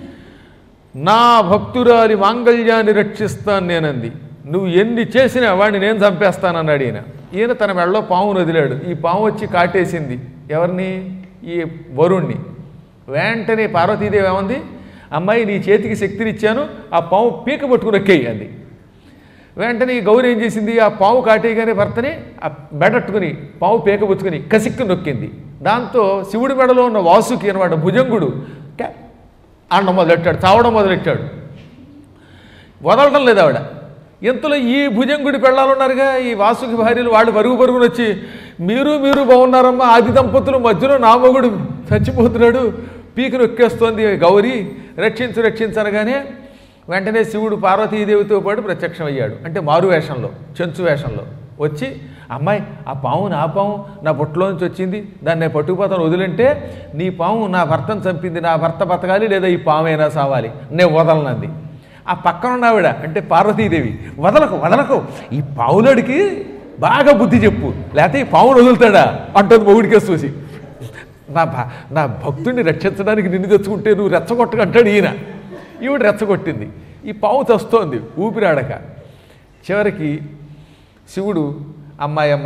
నా భక్తురాలి మాంగళ్యాన్ని రక్షిస్తాను నేనంది నువ్వు ఎన్ని చేసినా వాడిని నేను చంపేస్తానన్నాడు ఈయన ఈయన తన మెడలో పామును వదిలాడు ఈ పాము వచ్చి కాటేసింది ఎవరిని ఈ వరుణ్ణి వెంటనే పార్వతీదేవి ఏమంది అమ్మాయి నీ చేతికి శక్తినిచ్చాను ఆ పాము పీక పట్టుకుని ఎక్కేయి అంది వెంటనే ఈ గౌరి ఏం చేసింది ఆ పావు కాటేయగానే భర్తని ఆ బెడట్టుకుని పావు పేక పుచ్చుకుని కసిక్కు నొక్కింది దాంతో శివుడి మెడలో ఉన్న వాసుకి అనమాట భుజంగుడు క- అండం మొదలెట్టాడు చావడం మొదలెట్టాడు వదలటం లేదు ఆవిడ ఇంతలో ఈ భుజంగుడి పెళ్ళాలు ఉన్నారుగా ఈ వాసుకి భార్యలు వాళ్ళు పరుగు పరుగున వచ్చి మీరు మీరు బాగున్నారమ్మా ఆది దంపతులు మధ్యలో నా మొగుడు చచ్చిపోతున్నాడు పీకి నొక్కేస్తోంది గౌరీ రక్షించు రక్షించనగానే వెంటనే శివుడు పార్వతీదేవితో పాటు ప్రత్యక్షమయ్యాడు అంటే మారు వేషంలో చెంచు వేషంలో వచ్చి అమ్మాయి ఆ పాము నా పాము నా బుట్టలో నుంచి వచ్చింది దాన్ని నేను పట్టుకుపోతాను వదిలంటే నీ పాము నా భర్తను చంపింది నా భర్త బతకాలి లేదా ఈ పామైనా సావాలి నేను వదలనంది ఆ పక్కన ఉన్నావిడ అంటే పార్వతీదేవి వదలకు వదలకు ఈ పావులడికి బాగా బుద్ధి చెప్పు లేకపోతే ఈ పావును వదులుతాడా అంటుంది మొగుడికే చూసి నా భ నా భక్తుడిని రక్షించడానికి నిన్ను తెచ్చుకుంటే నువ్వు రెచ్చగొట్టకు అంటాడు ఈయన ఈవిడ రెచ్చగొట్టింది ఈ పావు చస్తోంది ఊపిరాడక చివరికి శివుడు అమ్మాయమ్మ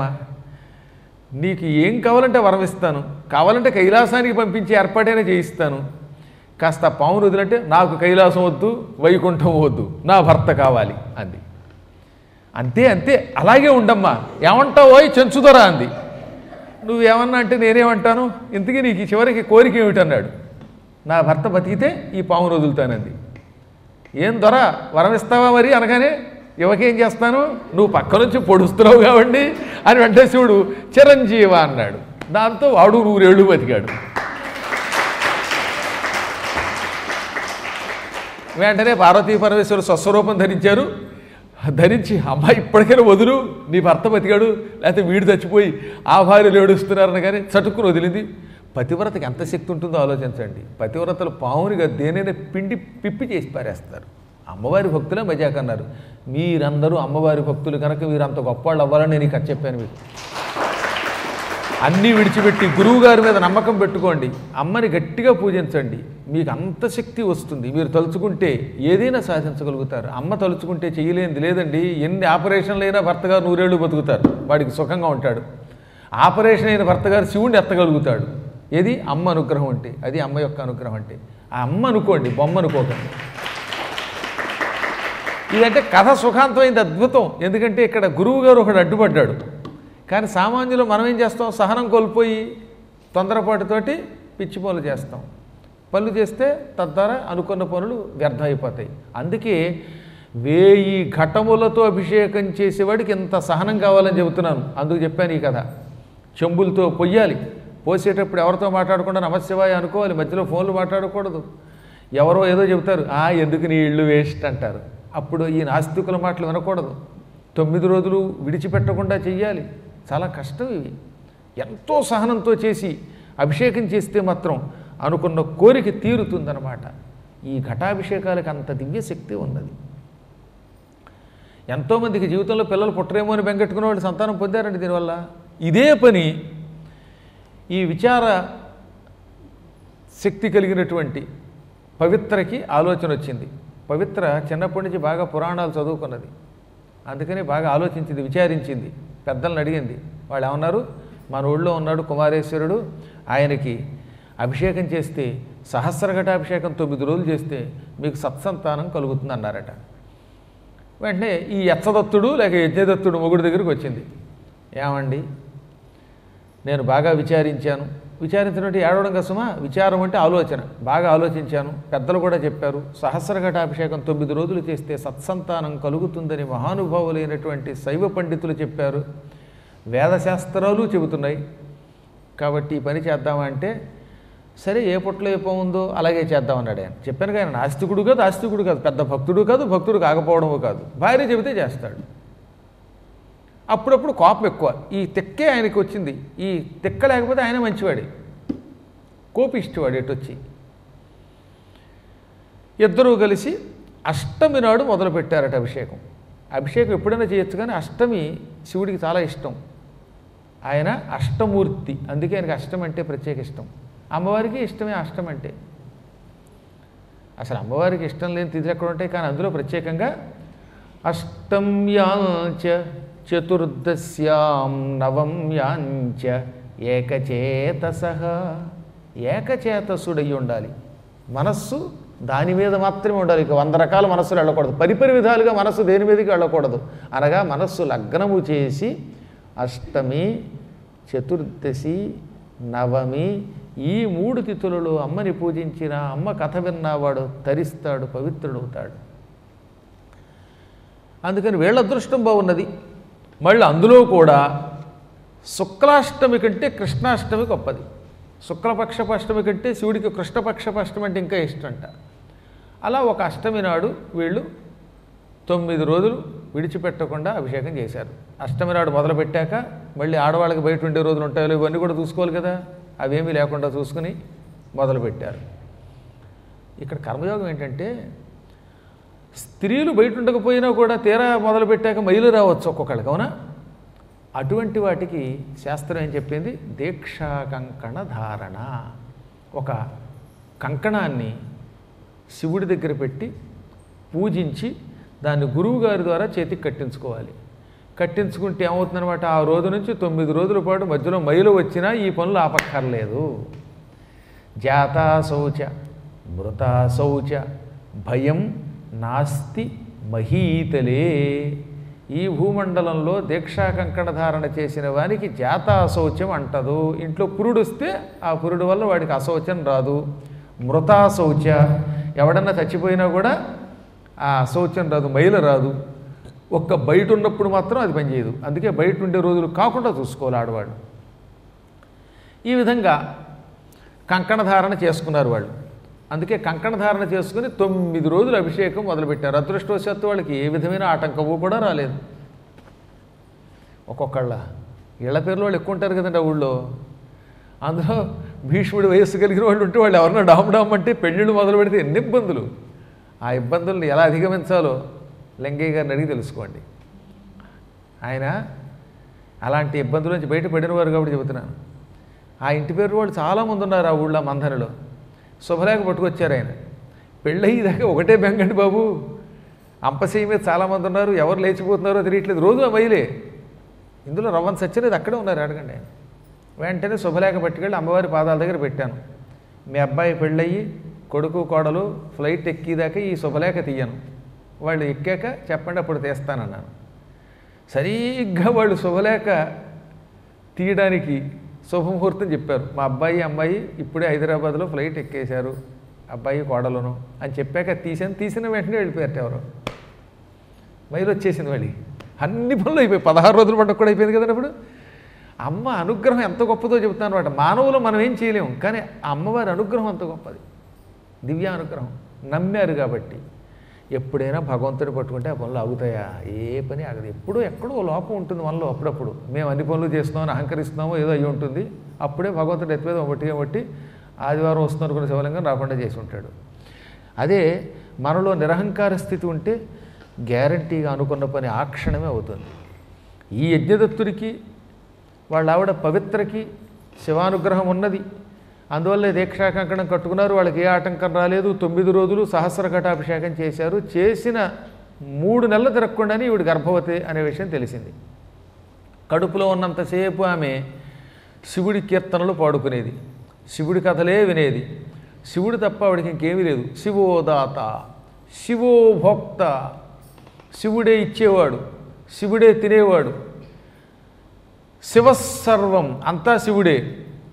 నీకు ఏం కావాలంటే వరం ఇస్తాను కావాలంటే కైలాసానికి పంపించి ఏర్పాటైనా చేయిస్తాను కాస్త పావును వదిలంటే నాకు కైలాసం వద్దు వైకుంఠం వద్దు నా భర్త కావాలి అంది అంతే అంతే అలాగే ఉండమ్మా ఏమంటావో చెంచుదొరా అంది నువ్వేమన్నా అంటే నేనేమంటాను ఇంతకీ నీకు ఈ చివరికి కోరిక ఏమిటన్నాడు నా భర్త బతికితే ఈ పావును వదులుతానంది ఏం దొర వరం ఇస్తావా మరి అనగానే యువకేం చేస్తాను నువ్వు పక్క నుంచి పొడుస్తున్నావు కాబట్టి అని వెంటనే శివుడు చిరంజీవ అన్నాడు దాంతో వాడు నూరేళ్ళు బతికాడు వెంటనే పార్వతీ పరమేశ్వరు స్వస్వరూపం ధరించారు ధరించి అమ్మాయి ఇప్పటికైనా వదులు నీ భర్త బతికాడు లేకపోతే వీడు చచ్చిపోయి ఆ భార్యలు ఏడుస్తున్నారని కానీ చటుక్కుని వదిలింది పతివ్రతకి ఎంత శక్తి ఉంటుందో ఆలోచించండి పతివ్రతలు పావునిగా దేనైనా పిండి పిప్పి చేసి పారేస్తారు అమ్మవారి భక్తులే మజాక్ అన్నారు మీరందరూ అమ్మవారి భక్తులు కనుక మీరు అంత గొప్పవాళ్ళు అవ్వాలని నేను ఇక్కడ చెప్పాను మీకు అన్నీ విడిచిపెట్టి గురువు గారి మీద నమ్మకం పెట్టుకోండి అమ్మని గట్టిగా పూజించండి మీకు అంత శక్తి వస్తుంది మీరు తలుచుకుంటే ఏదైనా సాధించగలుగుతారు అమ్మ తలుచుకుంటే చేయలేనిది లేదండి ఎన్ని ఆపరేషన్లు అయినా భర్త గారు నూరేళ్ళు బతుకుతారు వాడికి సుఖంగా ఉంటాడు ఆపరేషన్ అయిన భర్త గారు శివుణ్ణి ఎత్తగలుగుతాడు ఏది అమ్మ అనుగ్రహం అంటే అది అమ్మ యొక్క అనుగ్రహం అంటే ఆ అమ్మ అనుకోండి బొమ్మ అనుకోకండి ఇదంటే కథ సుఖాంతమైంది అద్భుతం ఎందుకంటే ఇక్కడ గురువు గారు ఒకడు అడ్డుపడ్డాడు కానీ సామాన్యులు మనం ఏం చేస్తాం సహనం కోల్పోయి తొందరపాటుతోటి పిచ్చి పనులు చేస్తాం పనులు చేస్తే తద్వారా అనుకున్న పనులు వ్యర్థమైపోతాయి అందుకే వేయి ఘటములతో అభిషేకం చేసేవాడికి ఇంత సహనం కావాలని చెబుతున్నాను అందుకు చెప్పాను ఈ కథ చెంబులతో పొయ్యాలి పోసేటప్పుడు ఎవరితో మాట్లాడకుండా నమశివాయ అనుకోవాలి మధ్యలో ఫోన్లు మాట్లాడకూడదు ఎవరో ఏదో చెబుతారు ఆ ఎందుకు నీ ఇళ్ళు వేస్ట్ అంటారు అప్పుడు ఈ నాస్తికుల మాటలు వినకూడదు తొమ్మిది రోజులు విడిచిపెట్టకుండా చెయ్యాలి చాలా కష్టం ఇవి ఎంతో సహనంతో చేసి అభిషేకం చేస్తే మాత్రం అనుకున్న కోరిక తీరుతుందన్నమాట ఈ ఘటాభిషేకాలకు అంత దివ్య శక్తి ఉన్నది ఎంతోమందికి జీవితంలో పిల్లలు పుట్టరేమో అని బెంగెట్టుకునే వాళ్ళు సంతానం పొందారండి దీనివల్ల ఇదే పని ఈ విచార శక్తి కలిగినటువంటి పవిత్రకి ఆలోచన వచ్చింది పవిత్ర చిన్నప్పటి నుంచి బాగా పురాణాలు చదువుకున్నది అందుకని బాగా ఆలోచించింది విచారించింది పెద్దలను అడిగింది వాళ్ళు ఏమన్నారు మన ఊళ్ళో ఉన్నాడు కుమారేశ్వరుడు ఆయనకి అభిషేకం చేస్తే సహస్రఘటాభిషేకం తొమ్మిది రోజులు చేస్తే మీకు సత్సంతానం కలుగుతుంది అన్నారట వెంటనే ఈ యచ్చదత్తుడు లేక యజ్ఞదత్తుడు మొగుడు దగ్గరికి వచ్చింది ఏమండి నేను బాగా విచారించాను విచారించడం అంటే ఏడవడం కోసమా విచారం అంటే ఆలోచన బాగా ఆలోచించాను పెద్దలు కూడా చెప్పారు సహస్రఘటాభిషేకం తొమ్మిది రోజులు చేస్తే సత్సంతానం కలుగుతుందని మహానుభావులైనటువంటి శైవ పండితులు చెప్పారు వేదశాస్త్రాలు చెబుతున్నాయి కాబట్టి ఈ పని చేద్దామంటే సరే ఏ పుట్టలో ఏ ఉందో అలాగే చేద్దామన్నాడు ఆయన చెప్పాను కానీ నాస్తికుడు కాదు ఆస్తికుడు కాదు పెద్ద భక్తుడు కాదు భక్తుడు కాకపోవడము కాదు భార్య చెబితే చేస్తాడు అప్పుడప్పుడు కోపం ఎక్కువ ఈ తిక్కే ఆయనకి వచ్చింది ఈ తిక్క లేకపోతే ఆయన మంచివాడే కోపిష్టివాడు ఎటొచ్చి ఇద్దరూ కలిసి అష్టమి నాడు మొదలుపెట్టారట అభిషేకం అభిషేకం ఎప్పుడైనా చేయొచ్చు కానీ అష్టమి శివుడికి చాలా ఇష్టం ఆయన అష్టమూర్తి అందుకే ఆయనకి అష్టం అంటే ప్రత్యేక ఇష్టం అమ్మవారికి ఇష్టమే అష్టం అంటే అసలు అమ్మవారికి ఇష్టం లేని తిథులు ఎక్కడ ఉంటాయి కానీ అందులో ప్రత్యేకంగా అష్టమ్యాంచ చతుర్దశ్యాం నవమ్యాంచ ఏకచేతస ఏకచేతసుడై ఉండాలి మనస్సు దాని మీద మాత్రమే ఉండాలి ఇక వంద రకాల మనస్సులు వెళ్ళకూడదు పరిపరి విధాలుగా మనస్సు దేని మీదకి వెళ్ళకూడదు అనగా మనస్సు లగ్నము చేసి అష్టమి చతుర్దశి నవమి ఈ మూడు తిథులలో అమ్మని పూజించిన అమ్మ కథ విన్నవాడు తరిస్తాడు పవిత్రుడవుతాడు అందుకని వీళ్ళ అదృష్టం బాగున్నది మళ్ళీ అందులో కూడా శుక్లాష్టమి కంటే కృష్ణాష్టమి గొప్పది శుక్లపక్షపు అష్టమి కంటే శివుడికి కృష్ణపక్షపు అష్టమి అంటే ఇంకా ఇష్టంట అలా ఒక అష్టమి నాడు వీళ్ళు తొమ్మిది రోజులు విడిచిపెట్టకుండా అభిషేకం చేశారు అష్టమి నాడు మొదలుపెట్టాక మళ్ళీ ఆడవాళ్ళకి బయట ఉండే రోజులు ఉంటాయో ఇవన్నీ కూడా చూసుకోవాలి కదా అవేమీ లేకుండా చూసుకుని మొదలుపెట్టారు ఇక్కడ కర్మయోగం ఏంటంటే స్త్రీలు బయట ఉండకపోయినా కూడా తీరా మొదలుపెట్టాక మైలు రావచ్చు ఒక్కొక్కళ్ళకి అవునా అటువంటి వాటికి శాస్త్రం ఏం చెప్పింది దీక్షా కంకణ ధారణ ఒక కంకణాన్ని శివుడి దగ్గర పెట్టి పూజించి దాన్ని గురువు గారి ద్వారా చేతికి కట్టించుకోవాలి కట్టించుకుంటే ఏమవుతుందన్నమాట ఆ రోజు నుంచి తొమ్మిది రోజుల పాటు మధ్యలో మైలు వచ్చినా ఈ పనులు ఆపక్కర్లేదు జాతా శౌచ మృతా శౌచ భయం నాస్తి మహీతలే ఈ భూమండలంలో దీక్షా కంకణ ధారణ చేసిన వానికి జాతా అశౌచం అంటదు ఇంట్లో పురుడు వస్తే ఆ పురుడు వల్ల వాడికి అశౌచం రాదు మృతా శౌచ ఎవడన్నా చచ్చిపోయినా కూడా ఆ అశౌచం రాదు మైల రాదు ఒక్క బయట ఉన్నప్పుడు మాత్రం అది పనిచేయదు అందుకే బయట ఉండే రోజులు కాకుండా చూసుకోవాలి ఆడవాళ్ళు ఈ విధంగా కంకణ ధారణ చేసుకున్నారు వాళ్ళు అందుకే కంకణ ధారణ చేసుకుని తొమ్మిది రోజులు అభిషేకం మొదలుపెట్టారు అదృష్టవశాత్తు వాళ్ళకి ఏ విధమైన ఆటంకము కూడా రాలేదు ఒక్కొక్కళ్ళ ఇళ్ల పేర్లు వాళ్ళు ఎక్కువ ఉంటారు కదండి ఆ ఊళ్ళో అందులో భీష్ముడి వయస్సు కలిగిన వాళ్ళు ఉంటే వాళ్ళు ఎవరన్నా డామ్ డామ్ అంటే పెళ్ళిళ్ళు మొదలు పెడితే ఎన్ని ఇబ్బందులు ఆ ఇబ్బందుల్ని ఎలా అధిగమించాలో లింగయ్య గారిని అడిగి తెలుసుకోండి ఆయన అలాంటి ఇబ్బందుల నుంచి బయటపడిన వారు కాబట్టి చెబుతున్నాను ఆ ఇంటి పేరు వాళ్ళు చాలామంది ఉన్నారు ఆ ఊళ్ళో మందనలో శుభలేఖ పట్టుకొచ్చారు ఆయన పెళ్ళయ్యేదాకా ఒకటే బెంగండి బాబు అంపశయ్య మీద చాలామంది ఉన్నారు ఎవరు లేచిపోతున్నారో తెలియట్లేదు రోజు ఆ మైలే ఇందులో రవ్వన్ సత్యలేదు అక్కడే ఉన్నారు అడగండి ఆయన వెంటనే శుభలేఖ పట్టుకెళ్ళి అమ్మవారి పాదాల దగ్గర పెట్టాను మీ అబ్బాయి పెళ్ళయ్యి కొడుకు కోడలు ఫ్లైట్ ఎక్కిదాకా ఈ శుభలేఖ తీయను వాళ్ళు ఎక్కాక చెప్పండి అప్పుడు తీస్తానన్నాను సరిగ్గా వాళ్ళు శుభలేఖ తీయడానికి శుభముహూర్తం చెప్పారు మా అబ్బాయి అమ్మాయి ఇప్పుడే హైదరాబాద్లో ఫ్లైట్ ఎక్కేశారు అబ్బాయి కోడలును అని చెప్పాక తీసాను తీసిన వెంటనే వెళ్ళిపోయారు ఎవరు మైలు వచ్చేసింది మళ్ళీ అన్ని పనులు అయిపోయి పదహారు రోజులు పండుగ కూడా అయిపోయింది కదండి అప్పుడు అమ్మ అనుగ్రహం ఎంత గొప్పదో చెబుతాను అనమాట మానవులు మనం ఏం చేయలేము కానీ ఆ అమ్మవారి అనుగ్రహం అంత గొప్పది దివ్య అనుగ్రహం నమ్మారు కాబట్టి ఎప్పుడైనా భగవంతుని పట్టుకుంటే ఆ పనులు ఆగుతాయా ఏ పని ఆగదు ఎప్పుడో ఎక్కడో లోపం ఉంటుంది మనలో అప్పుడప్పుడు మేము అన్ని పనులు చేస్తున్నామని అహంకరిస్తున్నామో ఏదో అయ్యి ఉంటుంది అప్పుడే భగవంతుడు ఎత్తిమీద బట్టిగా బట్టి ఆదివారం వస్తున్నారు కొన్ని శివలింగం రాకుండా చేసి ఉంటాడు అదే మనలో నిరహంకార స్థితి ఉంటే గ్యారంటీగా అనుకున్న పని ఆ క్షణమే అవుతుంది ఈ యజ్ఞదత్తుడికి వాళ్ళ ఆవిడ పవిత్రకి శివానుగ్రహం ఉన్నది అందువల్ల దీక్షా కంకణం కట్టుకున్నారు వాళ్ళకి ఏ ఆటంకం రాలేదు తొమ్మిది రోజులు సహస్ర ఘటాభిషేకం చేశారు చేసిన మూడు నెలలు తిరగకుండానే ఈవిడ గర్భవతి అనే విషయం తెలిసింది కడుపులో ఉన్నంతసేపు ఆమె శివుడి కీర్తనలు పాడుకునేది శివుడి కథలే వినేది శివుడు తప్ప ఆవిడకి ఇంకేమీ లేదు శివోదాత శివో భోక్త శివుడే ఇచ్చేవాడు శివుడే తినేవాడు శివసర్వం అంతా శివుడే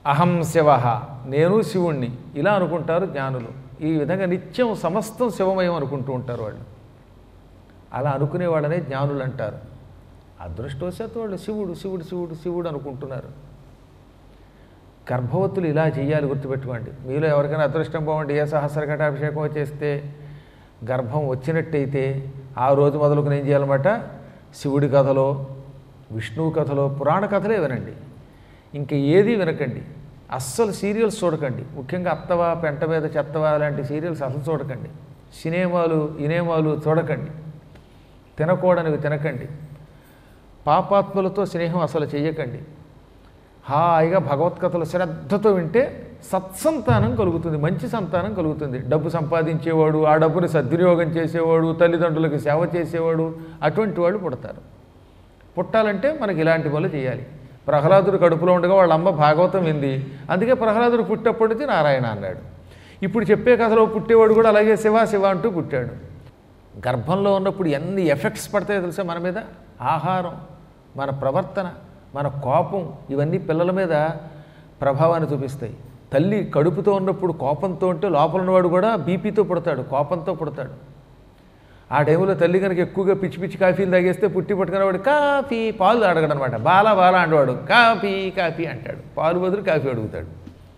అహం శివ నేను శివుణ్ణి ఇలా అనుకుంటారు జ్ఞానులు ఈ విధంగా నిత్యం సమస్తం శివమయం అనుకుంటూ ఉంటారు వాళ్ళు అలా అనుకునే వాళ్ళనే జ్ఞానులు అంటారు అదృష్టవశాత్తు వాళ్ళు శివుడు శివుడు శివుడు శివుడు అనుకుంటున్నారు గర్భవతులు ఇలా చేయాలి గుర్తుపెట్టుకోండి మీలో ఎవరికైనా అదృష్టం బాగుండి ఏ సహస్ర ఘటాభిషేకం చేస్తే గర్భం వచ్చినట్టయితే ఆ రోజు మొదలుకొని ఏం చేయాలన్నమాట శివుడి కథలో విష్ణువు కథలో పురాణ కథలే వినండి ఇంకా ఏది వినకండి అస్సలు సీరియల్స్ చూడకండి ముఖ్యంగా అత్తవా పెంట మీద చెత్తవా లాంటి సీరియల్స్ అసలు చూడకండి సినేమాలు ఇనేమాలు చూడకండి తినకూడనివి తినకండి పాపాత్ములతో స్నేహం అసలు చెయ్యకండి హాయిగా భగవత్కథలు శ్రద్ధతో వింటే సత్సంతానం కలుగుతుంది మంచి సంతానం కలుగుతుంది డబ్బు సంపాదించేవాడు ఆ డబ్బుని సద్వినియోగం చేసేవాడు తల్లిదండ్రులకు సేవ చేసేవాడు అటువంటి వాళ్ళు పుడతారు పుట్టాలంటే మనకి ఇలాంటి పనులు చేయాలి ప్రహ్లాదుడు కడుపులో ఉండగా వాళ్ళ అమ్మ భాగవతం వింది అందుకే ప్రహ్లాదుడు పుట్టప్పటి నుంచి నారాయణ అన్నాడు ఇప్పుడు చెప్పే కథలో పుట్టేవాడు కూడా అలాగే శివ శివ అంటూ పుట్టాడు గర్భంలో ఉన్నప్పుడు ఎన్ని ఎఫెక్ట్స్ పడతాయో తెలుసా మన మీద ఆహారం మన ప్రవర్తన మన కోపం ఇవన్నీ పిల్లల మీద ప్రభావాన్ని చూపిస్తాయి తల్లి కడుపుతో ఉన్నప్పుడు కోపంతో ఉంటే లోపల ఉన్నవాడు కూడా బీపీతో పుడతాడు కోపంతో పుడతాడు ఆ టైంలో తల్లి కనుక ఎక్కువగా పిచ్చి పిచ్చి కాఫీలు తాగేస్తే పుట్టి పట్టుకునేవాడు కాఫీ పాలు అడగడు అనమాట బాలా బాలా అంటేవాడు కాఫీ కాఫీ అంటాడు పాలు బదులు కాఫీ అడుగుతాడు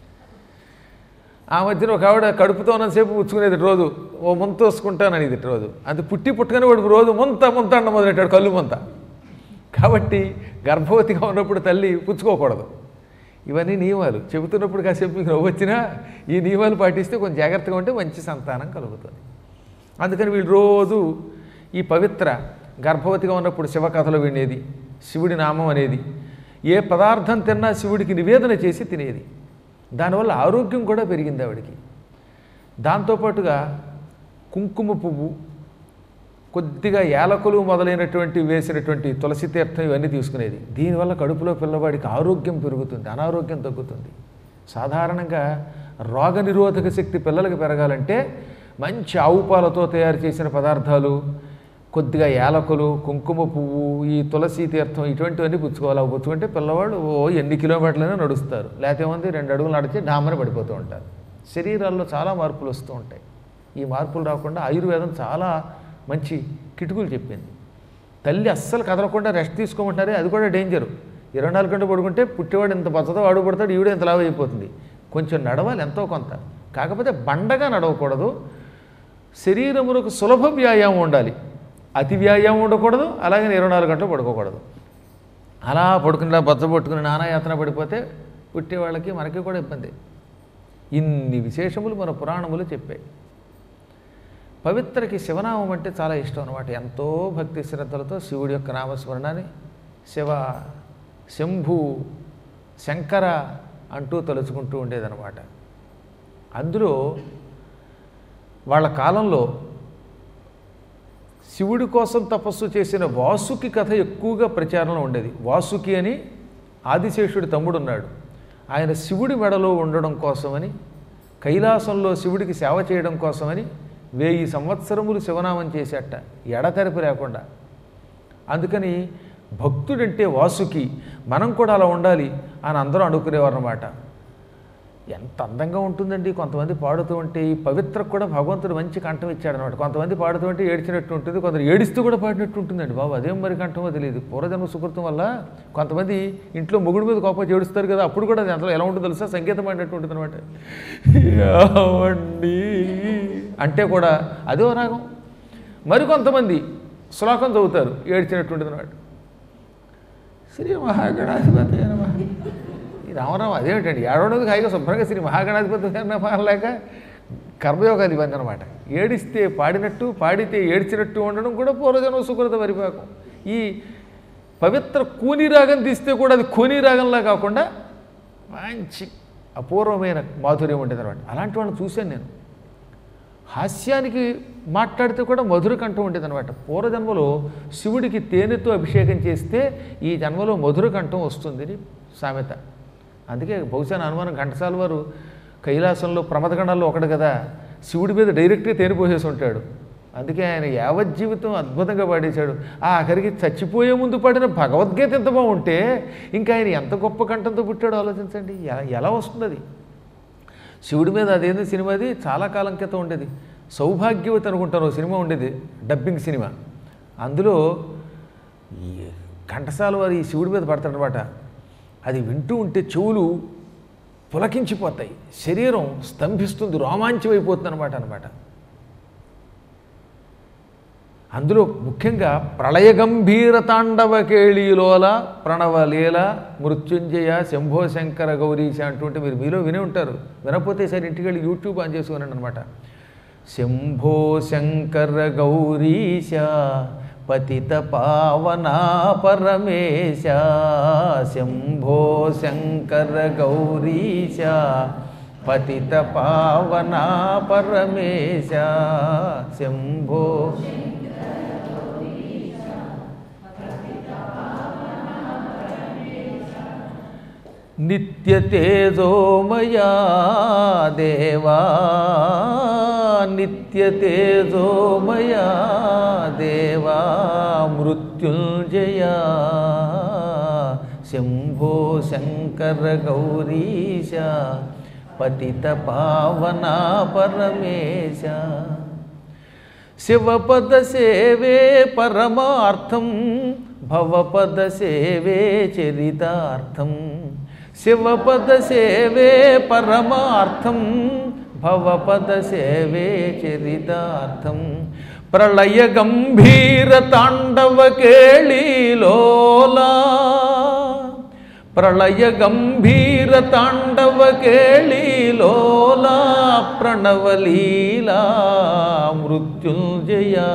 ఆ మధ్యన ఒక ఆవిడ కడుపుతో ఉన్నంతసేపు పుచ్చుకునేది రోజు ఓ ముంత వసుకుంటానని ఇది రోజు అది పుట్టి పుట్టుకుని వాడికి రోజు ముంత ముంత అండ మొదలెట్టాడు కళ్ళు ముంత కాబట్టి గర్భవతిగా ఉన్నప్పుడు తల్లి పుచ్చుకోకూడదు ఇవన్నీ నియమాలు చెబుతున్నప్పుడు కాసేపు మీకు నవ్వు వచ్చినా ఈ నియమాలు పాటిస్తే కొంచెం జాగ్రత్తగా ఉంటే మంచి సంతానం కలుగుతుంది అందుకని వీళ్ళు రోజు ఈ పవిత్ర గర్భవతిగా ఉన్నప్పుడు శివ కథలు వినేది శివుడి నామం అనేది ఏ పదార్థం తిన్నా శివుడికి నివేదన చేసి తినేది దానివల్ల ఆరోగ్యం కూడా పెరిగింది ఆవిడికి దాంతోపాటుగా కుంకుమ పువ్వు కొద్దిగా యాలకులు మొదలైనటువంటి వేసినటువంటి తులసి తీర్థం ఇవన్నీ తీసుకునేది దీనివల్ల కడుపులో పిల్లవాడికి ఆరోగ్యం పెరుగుతుంది అనారోగ్యం తగ్గుతుంది సాధారణంగా రోగనిరోధక శక్తి పిల్లలకు పెరగాలంటే మంచి ఆవు పాలతో తయారు చేసిన పదార్థాలు కొద్దిగా యాలకులు కుంకుమ పువ్వు ఈ తులసి తీర్థం ఇటువంటివన్నీ పుచ్చుకోవాలి అవి పుచ్చుకుంటే పిల్లవాడు ఓ ఎన్ని కిలోమీటర్లైనా నడుస్తారు లేకపోతే ఏముంది రెండు అడుగులు నడిచి డామని పడిపోతూ ఉంటారు శరీరాల్లో చాలా మార్పులు వస్తూ ఉంటాయి ఈ మార్పులు రాకుండా ఆయుర్వేదం చాలా మంచి కిటుకులు చెప్పింది తల్లి అస్సలు కదలకుండా రెస్ట్ తీసుకోమంటారే అది కూడా డేంజరు ఇరవై నాలుగు గంటలు పడుకుంటే పుట్టేవాడు ఇంత బద్దతో వాడు పడతాడు ఈవిడ ఇంత లావు అయిపోతుంది కొంచెం నడవాలి ఎంతో కొంత కాకపోతే బండగా నడవకూడదు శరీరమునకు సులభ వ్యాయామం ఉండాలి అతి వ్యాయామం ఉండకూడదు అలాగే ఇరవై నాలుగు గంటలు పడుకోకూడదు అలా పడుకుని బొత్స పట్టుకుని నానాయాతన పడిపోతే పుట్టేవాళ్ళకి మనకి కూడా ఇబ్బంది ఇన్ని విశేషములు మన పురాణములు చెప్పాయి పవిత్రకి శివనామం అంటే చాలా ఇష్టం అనమాట ఎంతో భక్తి శ్రద్ధలతో శివుడి యొక్క నామస్మరణాన్ని శివ శంభు శంకర అంటూ తలుచుకుంటూ ఉండేదన్నమాట అందులో వాళ్ళ కాలంలో శివుడి కోసం తపస్సు చేసిన వాసుకి కథ ఎక్కువగా ప్రచారంలో ఉండేది వాసుకి అని ఆదిశేషుడి తమ్ముడున్నాడు ఆయన శివుడి మెడలో ఉండడం కోసమని కైలాసంలో శివుడికి సేవ చేయడం కోసమని వెయ్యి సంవత్సరములు శివనామం చేసేట ఎడతెరపి లేకుండా అందుకని భక్తుడంటే వాసుకి మనం కూడా అలా ఉండాలి అని అందరూ అనుకునేవారు అన్నమాట ఎంత అందంగా ఉంటుందండి కొంతమంది పాడుతూ ఉంటే ఈ పవిత్రకు కూడా భగవంతుడు మంచి కంఠం ఇచ్చాడనమాట కొంతమంది పాడుతూ ఉంటే ఏడ్చినట్టు ఉంటుంది కొందరు ఏడుస్తూ కూడా పాడినట్టు ఉంటుందండి బాబు అదేం మరి కంఠమో తెలియదు పూర్వజన్మ సుకృతం వల్ల కొంతమంది ఇంట్లో మొగుడు మీద కోపం ఏడుస్తారు కదా అప్పుడు కూడా అది అందులో ఎలా ఉంటుందో తెలుసా సంగీతం పాడినట్టు ఉంటుంది అనమాట అంటే కూడా అదో రాగం మరికొంతమంది శ్లోకం చదువుతారు ఏడ్చినట్టు ఉంటుంది అనమాట శ్రీ మహాగణాధిపతి నమః ఈ రామరామ అదేమిటండి ఏడవడానికి హాయిగా శుభ్రంగా శ్రీ మహాగణాధిపతి లేక కర్మయోగాది ఇవన్నీ అనమాట ఏడిస్తే పాడినట్టు పాడితే ఏడ్చినట్టు ఉండడం కూడా పూర్వజన్మ సుకృత పరిపాకం ఈ పవిత్ర కూని రాగం తీస్తే కూడా అది కూని రాగంలా కాకుండా మంచి అపూర్వమైన మాధుర్యం ఉండేది అనమాట అలాంటి వాళ్ళని చూశాను నేను హాస్యానికి మాట్లాడితే కూడా మధుర కంఠం ఉండేది అనమాట పూర్వజన్మలో శివుడికి తేనెతో అభిషేకం చేస్తే ఈ జన్మలో మధుర కంఠం వస్తుందని సామెత అందుకే బహుశా నా అనుమానం ఘంటసాల వారు కైలాసంలో ప్రమదగణాల్లో ఒకడు కదా శివుడి మీద డైరెక్ట్గా తేనె పోసేసి ఉంటాడు అందుకే ఆయన యావజ్జీవితం అద్భుతంగా పాడేశాడు ఆ ఆఖరికి చచ్చిపోయే ముందు పాడిన భగవద్గీత ఎంత బాగుంటే ఇంకా ఆయన ఎంత గొప్ప కంఠంతో పుట్టాడో ఆలోచించండి ఎ- ఎలా వస్తుంది అది శివుడి మీద అదేంది సినిమా అది చాలా కాలం క్రితం ఉండేది సౌభాగ్యవతి అనుకుంటాను ఓ సినిమా ఉండేది డబ్బింగ్ సినిమా అందులో ఈ ఘంటసాల వారు ఈ శివుడి మీద పడతాడనమాట అది వింటూ ఉంటే చెవులు పులకించిపోతాయి శరీరం స్తంభిస్తుంది రోమాంచమైపోతుంది అనమాట అనమాట అందులో ముఖ్యంగా ప్రళయ గంభీర తాండవ కేళీలోల ప్రణవలీల మృత్యుంజయ శంభో శంకర గౌరీశ అంటుంటే మీరు మీలో వినే ఉంటారు వినకపోతే సరే ఇంటికి వెళ్ళి యూట్యూబ్ ఆన్ చేసుకున్నాను అనమాట శంభో శంకర గౌరీశ పతిత పావనా పరమేశ శంభో శంకర గౌరీశ పతిత పావనా పరమేశ శంభో నిత్యతేజోమయా దేవా నిత్యతేజోమయా దేవా మృత్యుంజయా శంభో శంకర గౌరీశ పతిత పావనా పరమేశ శివపద సేవే పరమార్థం భవపద సేవే చరితార్థం శివపద సేవే పరమార్థం భవపద సేవే చరితార్థం ప్రళయ గంభీర తాండవ కేళీలోలా ప్రళయ గంభీర తాండవ కేళీలోలా ప్రణవలీలా మృత్యుంజయ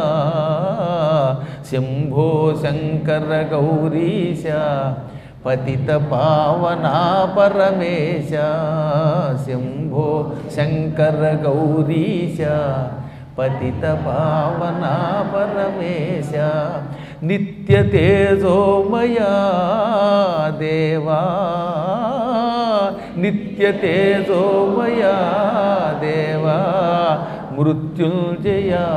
శంభో శంకర గౌరీశ పతిత పావనా పరమేశ శంభో శంకర గౌరీశ పతిత పావనా పరమేశ నిత్య తేజోమయా దేవా నిత్య తేజోమయా దేవా మృత్యుంజయా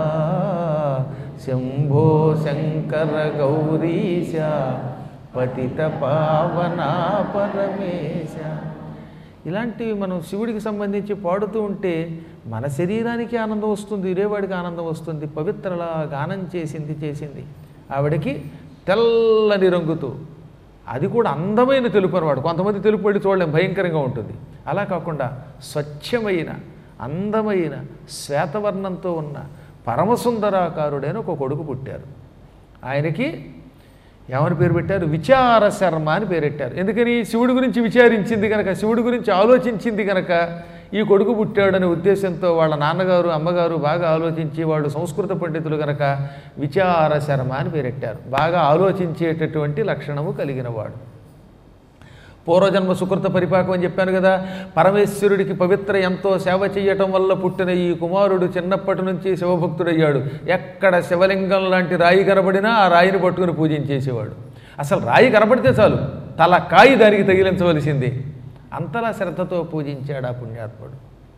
శంభో శంకర గౌరీశ పతిత పావనా పరమేశ ఇలాంటివి మనం శివుడికి సంబంధించి పాడుతూ ఉంటే మన శరీరానికి ఆనందం వస్తుంది ఇరేవాడికి ఆనందం వస్తుంది పవిత్రలా గానం చేసింది చేసింది ఆవిడకి తెల్లని రంగుతో అది కూడా అందమైన తెలుపు అనమాట కొంతమంది తెలుపు పడి చూడలేం భయంకరంగా ఉంటుంది అలా కాకుండా స్వచ్ఛమైన అందమైన శ్వేతవర్ణంతో ఉన్న పరమసుందరాకారుడైన ఒక కొడుకు పుట్టారు ఆయనకి ఏమని పేరు పెట్టారు విచార శర్మ అని పేరెట్టారు ఎందుకని శివుడి గురించి విచారించింది కనుక శివుడి గురించి ఆలోచించింది కనుక ఈ కొడుకు పుట్టాడనే ఉద్దేశంతో వాళ్ళ నాన్నగారు అమ్మగారు బాగా ఆలోచించి వాళ్ళు సంస్కృత పండితులు కనుక విచార శర్మ అని పేరెట్టారు బాగా ఆలోచించేటటువంటి లక్షణము కలిగిన వాడు పూర్వజన్మ సుకృత పరిపాకం అని చెప్పాను కదా పరమేశ్వరుడికి పవిత్ర ఎంతో సేవ చేయటం వల్ల పుట్టిన ఈ కుమారుడు చిన్నప్పటి నుంచి శివభక్తుడయ్యాడు ఎక్కడ శివలింగం లాంటి రాయి కనబడినా ఆ రాయిని పట్టుకుని పూజించేసేవాడు అసలు రాయి కనబడితే చాలు తల కాయి దానికి తగిలించవలసింది అంతలా శ్రద్ధతో పూజించాడు ఆ పుణ్యాత్ముడు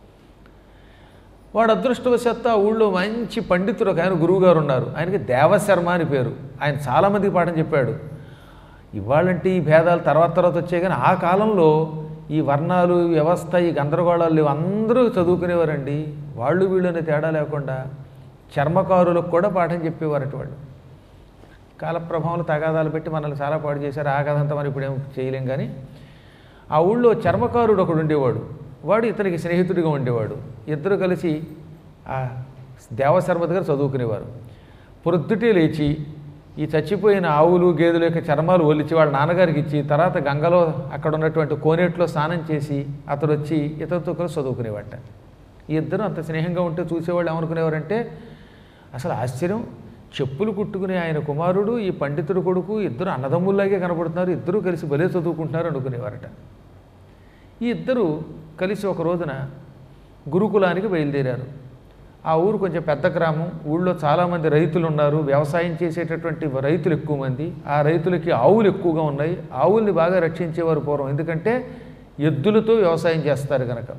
వాడు అదృష్టవశాత్తు ఆ ఊళ్ళో మంచి పండితుడు ఒక ఆయన గురువుగారు ఉన్నారు ఆయనకి దేవశర్మ అని పేరు ఆయన చాలామందికి పాఠం చెప్పాడు ఇవాళంటే ఈ భేదాలు తర్వాత తర్వాత వచ్చాయి కానీ ఆ కాలంలో ఈ వర్ణాలు ఈ వ్యవస్థ ఈ గందరగోళాలు లేవు అందరూ చదువుకునేవారండి వాళ్ళు వీళ్ళు అనే తేడా లేకుండా చర్మకారులకు కూడా పాఠం చెప్పేవారట వాళ్ళు కాలప్రభావంలో తగాదాలు పెట్టి మనల్ని చాలా పాడు చేశారు ఆ కథ అంతా మనం ఇప్పుడేం చేయలేం కానీ ఆ ఊళ్ళో చర్మకారుడు ఒకడు ఉండేవాడు వాడు ఇతనికి స్నేహితుడిగా ఉండేవాడు ఇద్దరు కలిసి ఆ దేవశర్మ దగ్గర చదువుకునేవారు పొద్దుటే లేచి ఈ చచ్చిపోయిన ఆవులు గేదెల యొక్క చర్మాలు ఒలిచి వాళ్ళ నాన్నగారికి ఇచ్చి తర్వాత గంగలో అక్కడ ఉన్నటువంటి కోనేట్లో స్నానం చేసి అతడు వచ్చి ఇతరుతో కలిసి చదువుకునేవాట ఈ ఇద్దరు అంత స్నేహంగా ఉంటే చూసేవాళ్ళు ఏమనుకునేవారంటే అసలు ఆశ్చర్యం చెప్పులు కుట్టుకునే ఆయన కుమారుడు ఈ పండితుడు కొడుకు ఇద్దరు అన్నదమ్ముల్లాగే కనపడుతున్నారు ఇద్దరూ కలిసి భలే చదువుకుంటున్నారు అనుకునేవారట ఈ ఇద్దరు కలిసి ఒక రోజున గురుకులానికి బయలుదేరారు ఆ ఊరు కొంచెం పెద్ద గ్రామం ఊళ్ళో చాలామంది రైతులు ఉన్నారు వ్యవసాయం చేసేటటువంటి రైతులు ఎక్కువ మంది ఆ రైతులకి ఆవులు ఎక్కువగా ఉన్నాయి ఆవుల్ని బాగా రక్షించేవారు పూర్వం ఎందుకంటే ఎద్దులతో వ్యవసాయం చేస్తారు కనుక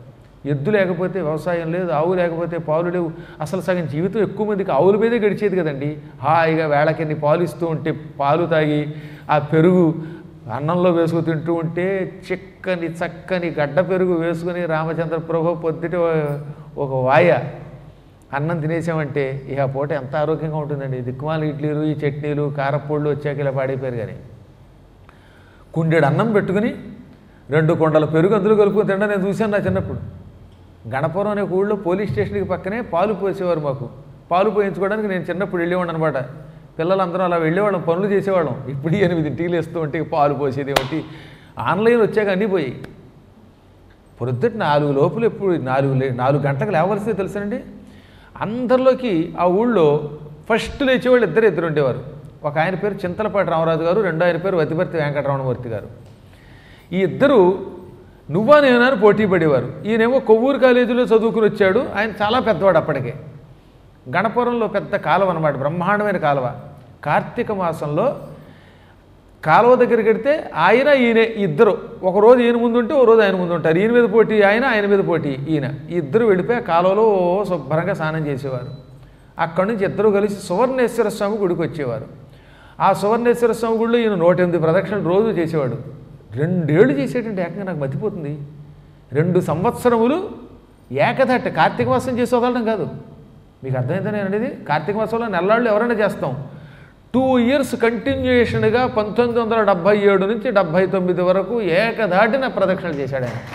ఎద్దు లేకపోతే వ్యవసాయం లేదు ఆవు లేకపోతే పాలు లేవు అసలు సగం జీవితం ఎక్కువ మందికి ఆవుల మీదే గడిచేది కదండి హాయిగా వేళకిన్ని పాలు ఇస్తూ ఉంటే పాలు తాగి ఆ పెరుగు అన్నంలో వేసుకు తింటూ ఉంటే చిక్కని చక్కని గడ్డ పెరుగు వేసుకుని రామచంద్ర ప్రభు పొద్దుట ఒక వాయ అన్నం తినేసామంటే ఇక ఆ పూట ఎంత ఆరోగ్యంగా ఉంటుందండి దిక్కుమాల ఇడ్లీలు ఈ చట్నీలు కారపొళ్ళు వచ్చాక ఇలా పాడైపోయారు కానీ కుండెడు అన్నం పెట్టుకుని రెండు కొండల పెరుగు అందులో కలుపుకొని తినడం నేను చూశాను నా చిన్నప్పుడు గణపురం అనే ఊళ్ళో పోలీస్ స్టేషన్కి పక్కనే పాలు పోసేవారు మాకు పాలు పోయించుకోవడానికి నేను చిన్నప్పుడు వెళ్ళేవాడు అనమాట పిల్లలందరూ అలా వెళ్ళేవాళ్ళం పనులు చేసేవాళ్ళం ఇప్పుడు ఎనిమిదింటికి లేస్తూ ఉంటే పాలు పోసేది ఏమిటి ఆన్లైన్ వచ్చాక అన్నీ పోయాయి పొద్దుట నాలుగు లోపల ఎప్పుడు నాలుగు లే నాలుగు గంటలకు లేవలసిందే తెలుసండి అందరిలోకి ఆ ఊళ్ళో ఫస్ట్ లేచేవాళ్ళు ఇద్దరు ఇద్దరు ఉండేవారు ఒక ఆయన పేరు చింతలపాటి రామరాజు గారు రెండో ఆయన పేరు వతిపర్తి వెంకటరమణమూర్తి గారు ఈ ఇద్దరు నువ్వా నేనా అని పోటీ పడేవారు ఈయనేమో కొవ్వూరు కాలేజీలో చదువుకుని వచ్చాడు ఆయన చాలా పెద్దవాడు అప్పటికే గణపురంలో పెద్ద కాలువ అనమాట బ్రహ్మాండమైన కాలువ కార్తీక మాసంలో కాలువ దగ్గరికి వెడితే ఆయన ఈయనే ఇద్దరు ఒక రోజు ఈయన ముందు ఉంటే ఒక రోజు ఆయన ముందు ఉంటారు ఈయన మీద పోటీ ఆయన ఆయన మీద పోటీ ఈయన ఈ ఇద్దరు వెళ్ళిపోయి ఆ కాలువలో శుభ్రంగా స్నానం చేసేవారు అక్కడి నుంచి ఇద్దరు కలిసి సువర్ణేశ్వర స్వామి గుడికి వచ్చేవారు ఆ సువర్ణేశ్వర స్వామి గుడిలో ఈయన నూట ఎనిమిది ప్రదక్షిణలు రోజు చేసేవాడు రెండేళ్ళు చేసేటంటే ఏకంగా నాకు మతిపోతుంది రెండు సంవత్సరములు ఏకదట్ట కార్తీక మాసం చేసి వదలడం కాదు మీకు అర్థమైందని నేను అనేది కార్తీక మాసంలో నెల్లాళ్ళు ఎవరైనా చేస్తాం టూ ఇయర్స్ కంటిన్యూయేషన్గా పంతొమ్మిది వందల డెబ్భై ఏడు నుంచి డెబ్భై తొమ్మిది వరకు ఏకదాటిన ప్రదక్షిణలు చేశాడు ఆయన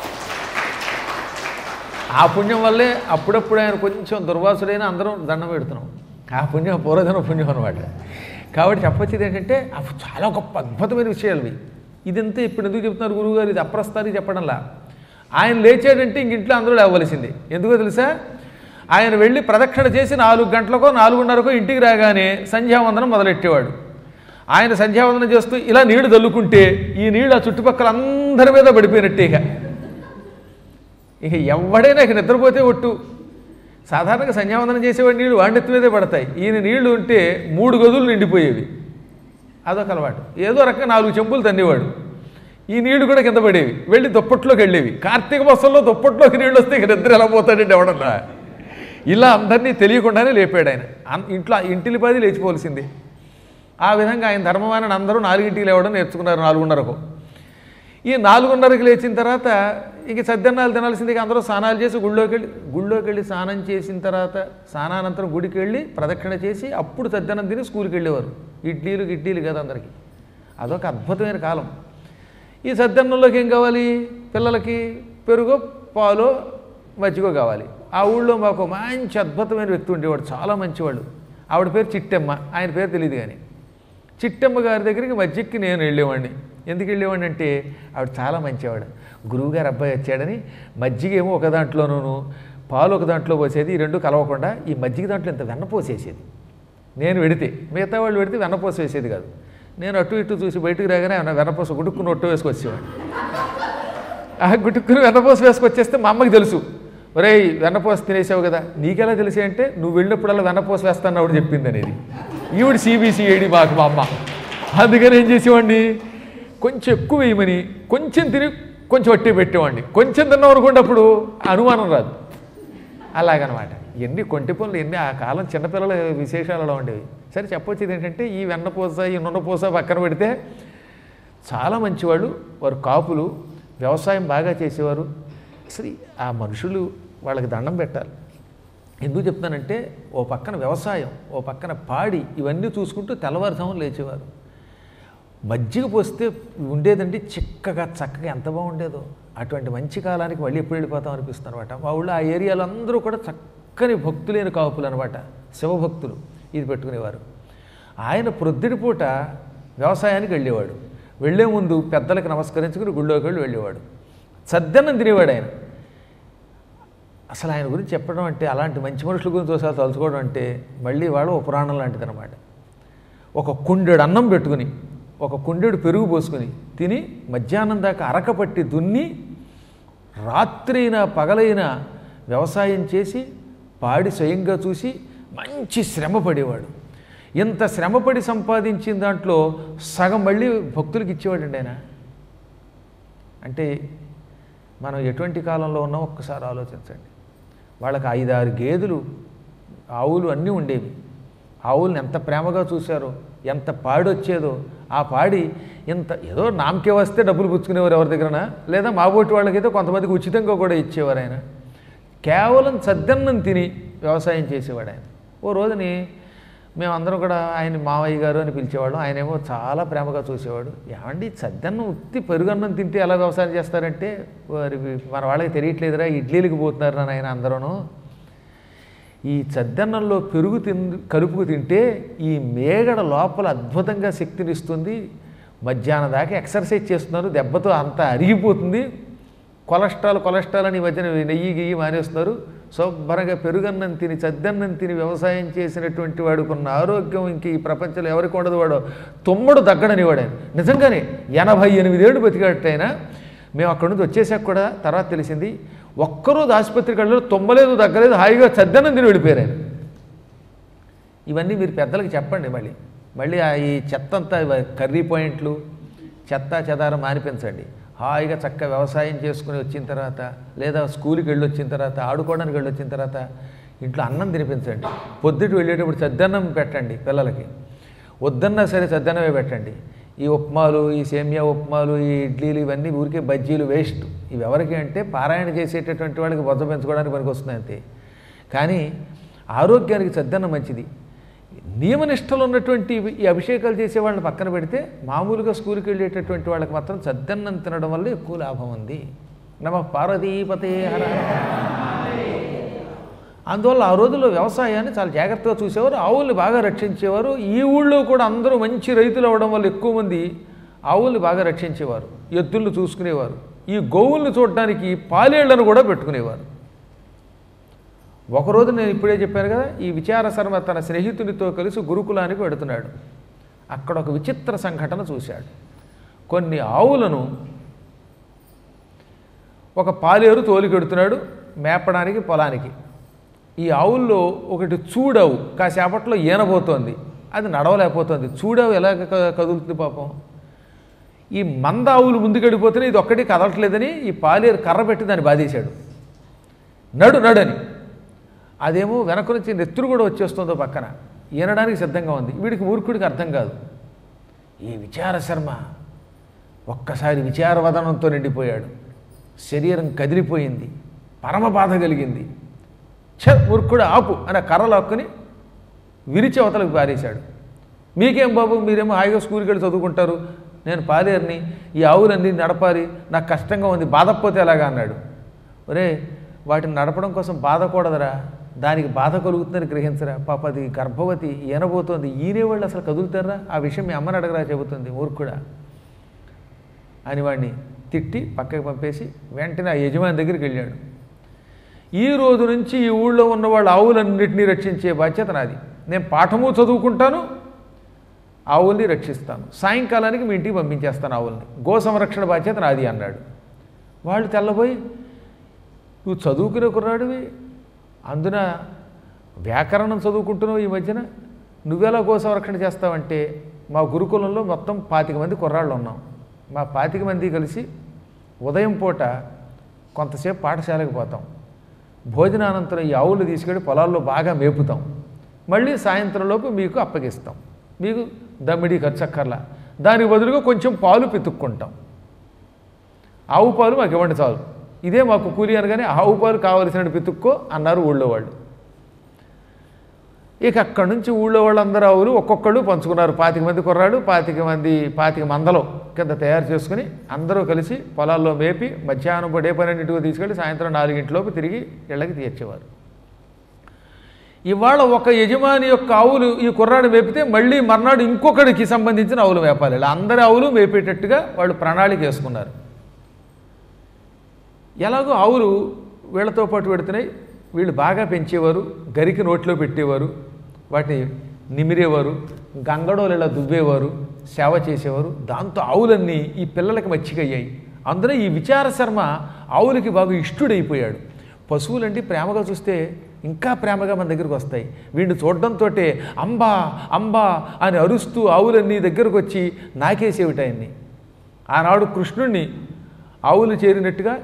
ఆ పుణ్యం వల్లే అప్పుడప్పుడు ఆయన కొంచెం దుర్వాసుడైన అందరం దండం పెడుతున్నాం ఆ పుణ్యం పూర్వజన పుణ్యం అనమాట కాబట్టి చెప్పొచ్చేది ఏంటంటే అవి చాలా గొప్ప అద్భుతమైన విషయాలు ఇవి ఇదంతా ఇప్పుడు ఎందుకు చెప్తున్నారు గురువుగారు ఇది అప్రస్తారి చెప్పడంలా ఆయన లేచాడంటే ఇంక ఇంట్లో అందరూ లేవలసింది ఎందుకో తెలుసా ఆయన వెళ్ళి ప్రదక్షిణ చేసి నాలుగు గంటలకో నాలుగున్నరకో ఇంటికి రాగానే సంధ్యావందనం మొదలెట్టేవాడు ఆయన సంధ్యావందనం చేస్తూ ఇలా నీళ్లు చల్లుకుంటే ఈ నీళ్ళు ఆ చుట్టుపక్కల అందరి మీద పడిపోయినట్టే ఇక ఇక ఎవడైనా ఇక నిద్రపోతే ఒట్టు సాధారణంగా సంధ్యావందనం చేసేవాడి నీళ్ళు వాడినెత్తి మీదే పడతాయి ఈయన నీళ్లు ఉంటే మూడు గదులు నిండిపోయేవి అదొక అలవాటు ఏదో రకంగా నాలుగు చెంపులు తన్నేవాడు ఈ నీళ్లు కూడా కింద పడేవి వెళ్ళి దుప్పట్లోకి వెళ్ళేవి కార్తీక మాసంలో దుప్పట్లోకి నీళ్ళు వస్తే ఇక నిద్ర ఎలా పోతాడండి ఎవడన్నా ఇలా అందరినీ తెలియకుండానే లేపాడు ఆయన అన్- ఇంట్లో ఇంటిలి పది లేచిపోవలసిందే ఆ విధంగా ఆయన ధర్మవాణిని అందరూ నాలుగింటికి లేవడం నేర్చుకున్నారు నాలుగున్నరకు ఈ నాలుగున్నరకి లేచిన తర్వాత ఇంక సద్దన్నాలు తినాల్సింది ఇక అందరూ స్నానాలు చేసి గుళ్ళోకి వెళ్ళి గుళ్ళోకి వెళ్ళి స్నానం చేసిన తర్వాత స్నానానంతరం గుడికి వెళ్ళి ప్రదక్షిణ చేసి అప్పుడు సద్దన్నం తిని స్కూల్కి వెళ్ళేవారు ఇడ్లీలు గిడ్లీలు కదా అందరికీ అదొక అద్భుతమైన కాలం ఈ సద్దన్నంలోకి ఏం కావాలి పిల్లలకి పెరుగో పాలో మజ్జిగో కావాలి ఆ ఊళ్ళో మాకు మంచి అద్భుతమైన వ్యక్తి ఉండేవాడు చాలా మంచివాడు ఆవిడ పేరు చిట్టెమ్మ ఆయన పేరు తెలియదు కానీ చిట్టమ్మ గారి దగ్గరికి మధ్యకి నేను వెళ్ళేవాడిని ఎందుకు వెళ్ళేవాడిని అంటే ఆవిడ చాలా మంచివాడు గురువుగారు అబ్బాయి వచ్చాడని మజ్జిగ ఏమో ఒక దాంట్లోనూ పాలు ఒక దాంట్లో పోసేది ఈ రెండు కలవకుండా ఈ మజ్జిగ దాంట్లో ఇంత వెన్న పోసేసేది నేను వెడితే మిగతా వాళ్ళు పెడితే వెన్నపోస వేసేది కాదు నేను అటు ఇటు చూసి బయటికి రాగానే ఆమె వెన్నపోస గుడుక్కుని ఒట్టు వేసుకొచ్చేవాడు ఆ గుట్టుకుని వెన్నపోస వేసుకొచ్చేస్తే మా అమ్మకి తెలుసు ఒరేయ్ వెన్నపోస తినేసావు కదా నీకెలా తెలిసి అంటే నువ్వు వెళ్ళినప్పుడల్లా వెన్నపోస వేస్తాను ఆవిడ చెప్పింది అనేది ఈవిడ సిబిసిఐడి మాకు మా అమ్మ అందుకని ఏం చేసేవాడిని కొంచెం ఎక్కువ వేయమని కొంచెం తిని కొంచెం వట్టి పెట్టేవాడిని కొంచెం తిన్నాం అనుకోండి అప్పుడు అనుమానం రాదు అలాగనమాట ఎన్ని కొంటి పనులు ఎన్ని ఆ కాలం చిన్నపిల్లల విశేషాలు అలా ఉండేవి సరే చెప్పొచ్చేది ఏంటంటే ఈ వెన్నపూస ఈ నున్నపూస పక్కన పెడితే చాలా మంచివాళ్ళు వారు కాపులు వ్యవసాయం బాగా చేసేవారు అసలు ఆ మనుషులు వాళ్ళకి దండం పెట్టాలి ఎందుకు చెప్తానంటే ఓ పక్కన వ్యవసాయం ఓ పక్కన పాడి ఇవన్నీ చూసుకుంటూ తెల్లవారుజామున లేచేవారు మజ్జిగ పోస్తే ఉండేదండి చిక్కగా చక్కగా ఎంత బాగుండేదో అటువంటి మంచి కాలానికి మళ్ళీ ఎప్పుడు వెళ్ళిపోతాం అనిపిస్తుంది అనమాట మా ఊళ్ళో ఆ ఏరియాలో అందరూ కూడా చక్కని భక్తులేని కాపులు అనమాట శివభక్తులు ఇది పెట్టుకునేవారు ఆయన ప్రొద్దుటి పూట వ్యవసాయానికి వెళ్ళేవాడు వెళ్ళే ముందు పెద్దలకు నమస్కరించుకుని గుళ్ళోకి వెళ్ళి వెళ్ళేవాడు సద్దన్నం తినేవాడు ఆయన అసలు ఆయన గురించి చెప్పడం అంటే అలాంటి మంచి మనుషుల గురించి ఒకసారి తలుచుకోవడం అంటే మళ్ళీ వాడు ఒక పురాణం లాంటిది అనమాట ఒక కుండెడు అన్నం పెట్టుకుని ఒక కుండెడు పెరుగు పోసుకుని తిని మధ్యాహ్నం దాకా అరకపట్టి దున్ని రాత్రైనా పగలైనా వ్యవసాయం చేసి పాడి స్వయంగా చూసి మంచి శ్రమ పడేవాడు ఇంత శ్రమపడి సంపాదించిన దాంట్లో సగం మళ్ళీ భక్తులకు ఇచ్చేవాడండి ఆయన అంటే మనం ఎటువంటి కాలంలో ఉన్నాం ఒక్కసారి ఆలోచించండి వాళ్ళకి ఐదారు గేదెలు ఆవులు అన్నీ ఉండేవి ఆవుల్ని ఎంత ప్రేమగా చూశారో ఎంత పాడి వచ్చేదో ఆ పాడి ఇంత ఏదో నామకే వస్తే డబ్బులు పుచ్చుకునేవారు ఎవరి దగ్గరనా లేదా మాబోటి వాళ్ళకైతే కొంతమందికి ఉచితంగా కూడా ఇచ్చేవారు ఆయన కేవలం సద్దన్నం తిని వ్యవసాయం చేసేవాడు ఆయన ఓ రోజుని మేమందరం కూడా ఆయన మావయ్య గారు అని పిలిచేవాళ్ళం ఆయనేమో చాలా ప్రేమగా చూసేవాడు ఏమండి సద్దన్నం ఉత్తి పెరుగన్నం తింటే ఎలా వ్యవసాయం చేస్తారంటే వారి మన వాళ్ళకి తెలియట్లేదురా ఇడ్లీలకు పోతున్నారు అని ఆయన అందరూను ఈ చద్దన్నంలో పెరుగు తిన్ కలుపుకు తింటే ఈ మేగడ లోపల అద్భుతంగా శక్తినిస్తుంది మధ్యాహ్నం దాకా ఎక్సర్సైజ్ చేస్తున్నారు దెబ్బతో అంతా అరిగిపోతుంది కొలెస్ట్రాల్ కొలెస్ట్రాల్ అని ఈ మధ్యన నెయ్యి గియ్యి మానేస్తున్నారు శుభ్రంగా పెరుగన్నం తిని చద్దన్నం తిని వ్యవసాయం చేసినటువంటి వాడుకున్న ఆరోగ్యం ఇంక ఈ ప్రపంచంలో ఎవరికి ఉండదు వాడు తొమ్ముడు దగ్గడని వాడు ఆయన నిజంగానే ఎనభై ఎనిమిదేళ్ళు బతికాటైనా మేము అక్కడి నుంచి వచ్చేసాక కూడా తర్వాత తెలిసింది ఒక్కరోజు ఆసుపత్రికి వెళ్ళలేదు తొమ్మలేదు దగ్గలేదు హాయిగా చద్దన్నం తిని వెళ్ళిపోయారు ఆయన ఇవన్నీ మీరు పెద్దలకి చెప్పండి మళ్ళీ మళ్ళీ ఆ ఈ చెత్త అంతా ఇవ- కర్రీ పాయింట్లు చెత్త చెదారం మానిపించండి హాయిగా చక్కగా వ్యవసాయం చేసుకుని వచ్చిన తర్వాత లేదా స్కూల్కి వెళ్ళి వచ్చిన తర్వాత ఆడుకోవడానికి వెళ్ళి వచ్చిన తర్వాత ఇంట్లో అన్నం తినిపించండి పొద్దుట వెళ్ళేటప్పుడు చద్దన్నం పెట్టండి పిల్లలకి వద్దన్నా సరే చద్దన్నమే పెట్టండి ఈ ఉప్మాలు ఈ సేమియా ఉప్మాలు ఈ ఇడ్లీలు ఇవన్నీ ఊరికే బజ్జీలు వేస్ట్ ఇవి ఎవరికి అంటే పారాయణ చేసేటటువంటి వాళ్ళకి బొజ్జ పెంచుకోవడానికి పనికి వస్తున్నాయి అంతే కానీ ఆరోగ్యానికి చద్దన్నం మంచిది నియమనిష్టలు ఉన్నటువంటి ఈ అభిషేకాలు చేసే వాళ్ళని పక్కన పెడితే మామూలుగా స్కూల్కి వెళ్ళేటటువంటి వాళ్ళకి మాత్రం చద్దన్నం తినడం వల్ల ఎక్కువ లాభం ఉంది నమ పార్వతీపతే హర అందువల్ల ఆ రోజుల్లో వ్యవసాయాన్ని చాలా జాగ్రత్తగా చూసేవారు ఆవుల్ని బాగా రక్షించేవారు ఈ ఊళ్ళో కూడా అందరూ మంచి రైతులు అవ్వడం వల్ల ఎక్కువ మంది ఆవుల్ని బాగా రక్షించేవారు ఎద్దుల్ని చూసుకునేవారు ఈ గోవుల్ని చూడడానికి పాలేళ్లను కూడా పెట్టుకునేవారు ఒకరోజు నేను ఇప్పుడే చెప్పాను కదా ఈ విచార శర్మ తన స్నేహితునితో కలిసి గురుకులానికి వెడుతున్నాడు అక్కడ ఒక విచిత్ర సంఘటన చూశాడు కొన్ని ఆవులను ఒక పాలేరు తోలికెడుతున్నాడు మేపడానికి పొలానికి ఈ ఆవుల్లో ఒకటి చూడావు కాసేపట్లో ఈనబోతోంది అది నడవలేకపోతుంది చూడావు ఎలా క- కదులుతుంది పాపం ఈ మంద ఆవులు ముందుకెళ్ళిపోతేనే ఇది ఒక్కటి కదలట్లేదని ఈ పాలేరు కర్ర పెట్టి దాన్ని బాధేశాడు నడు నడని అదేమో వెనక నుంచి నెత్తురు కూడా వచ్చేస్తుందో పక్కన ఈనడానికి సిద్ధంగా ఉంది వీడికి మూర్ఖుడికి అర్థం కాదు ఈ విచార శర్మ ఒక్కసారి విచారవదనంతో నిండిపోయాడు శరీరం కదిలిపోయింది పరమ బాధ కలిగింది ఛ మూర్ఖుడు ఆపు అని ఆ కర్ర లాక్కుని విరిచి అవతలకు పారేశాడు మీకేం బాబు మీరేమో హాయిగా స్కూల్కి వెళ్ళి చదువుకుంటారు నేను పాలేరుని ఈ ఆవులన్నీ నడపాలి నాకు కష్టంగా ఉంది బాధపోతే ఎలాగా అన్నాడు ఒరే వాటిని నడపడం కోసం బాధకూడదురా దానికి బాధ కలుగుతుందని గ్రహించరా పాప అది గర్భవతి ఈనబోతోంది ఈనే వాళ్ళు అసలు కదులుతారా ఆ విషయం మీ అమ్మని అడగరా చెబుతుంది మూర్ఖుడా అని వాడిని తిట్టి పక్కకి పంపేసి వెంటనే ఆ యజమాని దగ్గరికి వెళ్ళాడు ఈ రోజు నుంచి ఈ ఊళ్ళో ఉన్న వాళ్ళ ఆవులన్నింటినీ రక్షించే బాధ్యత నాది నేను పాఠము చదువుకుంటాను ఆవుల్ని రక్షిస్తాను సాయంకాలానికి మీ ఇంటికి పంపించేస్తాను ఆవుల్ని గో సంరక్షణ బాధ్యత నాది అన్నాడు వాళ్ళు తెల్లబోయి నువ్వు చదువుకునే కుర్రాడివి అందున వ్యాకరణం చదువుకుంటున్నావు ఈ మధ్యన నువ్వెలా గో సంరక్షణ చేస్తావంటే మా గురుకులంలో మొత్తం పాతిక మంది కుర్రాళ్ళు ఉన్నాం మా పాతిక మంది కలిసి ఉదయం పూట కొంతసేపు పాఠశాలకు పోతాం భోజనానంతరం ఈ ఆవులు తీసుకెళ్ళి పొలాల్లో బాగా మేపుతాం మళ్ళీ సాయంత్రంలోపు మీకు అప్పగిస్తాం మీకు దమ్మిడి ఖర్చు అక్కర్లా దానికి బదులుగా కొంచెం పాలు పితుక్కుంటాం ఆవు పాలు మాకు ఇవ్వండి చాలు ఇదే మాకు కూలి అనగానే ఆవు పాలు కావలసిన పితుక్కో అన్నారు ఊళ్ళో వాళ్ళు ఇక అక్కడి నుంచి ఊళ్ళో వాళ్ళందరూ ఆవులు ఒక్కొక్కళ్ళు పంచుకున్నారు పాతిక మంది కుర్రాడు పాతిక మంది పాతిక మందలో కింద తయారు చేసుకుని అందరూ కలిసి పొలాల్లో మేపి మధ్యాహ్నం పడే పన్నెండింటికి తీసుకెళ్ళి సాయంత్రం నాలుగింటిలోపు తిరిగి ఇళ్ళకి తీర్చేవారు ఇవాళ ఒక యజమాని యొక్క ఆవులు ఈ కుర్రాడు మేపితే మళ్ళీ మర్నాడు ఇంకొకడికి సంబంధించిన ఆవులు మేపాలి ఇలా అందరి ఆవులు మేపేటట్టుగా వాళ్ళు ప్రణాళిక వేసుకున్నారు ఎలాగో ఆవులు వీళ్ళతో పాటు పెడుతున్నాయి వీళ్ళు బాగా పెంచేవారు గరికి నోట్లో పెట్టేవారు వాటిని నిమిరేవారు గంగడోలు ఇలా దువ్వేవారు సేవ చేసేవారు దాంతో ఆవులన్నీ ఈ పిల్లలకి మచ్చికయ్యాయి అందులో ఈ విచార శర్మ ఆవులకి బాగా ఇష్టుడైపోయాడు పశువులండి ప్రేమగా చూస్తే ఇంకా ప్రేమగా మన దగ్గరికి వస్తాయి వీడిని చూడడంతో అంబా అంబా అని అరుస్తూ ఆవులన్నీ దగ్గరకు వచ్చి నాకేసేవిటాయన్ని ఆనాడు కృష్ణుణ్ణి ఆవులు చేరినట్టుగా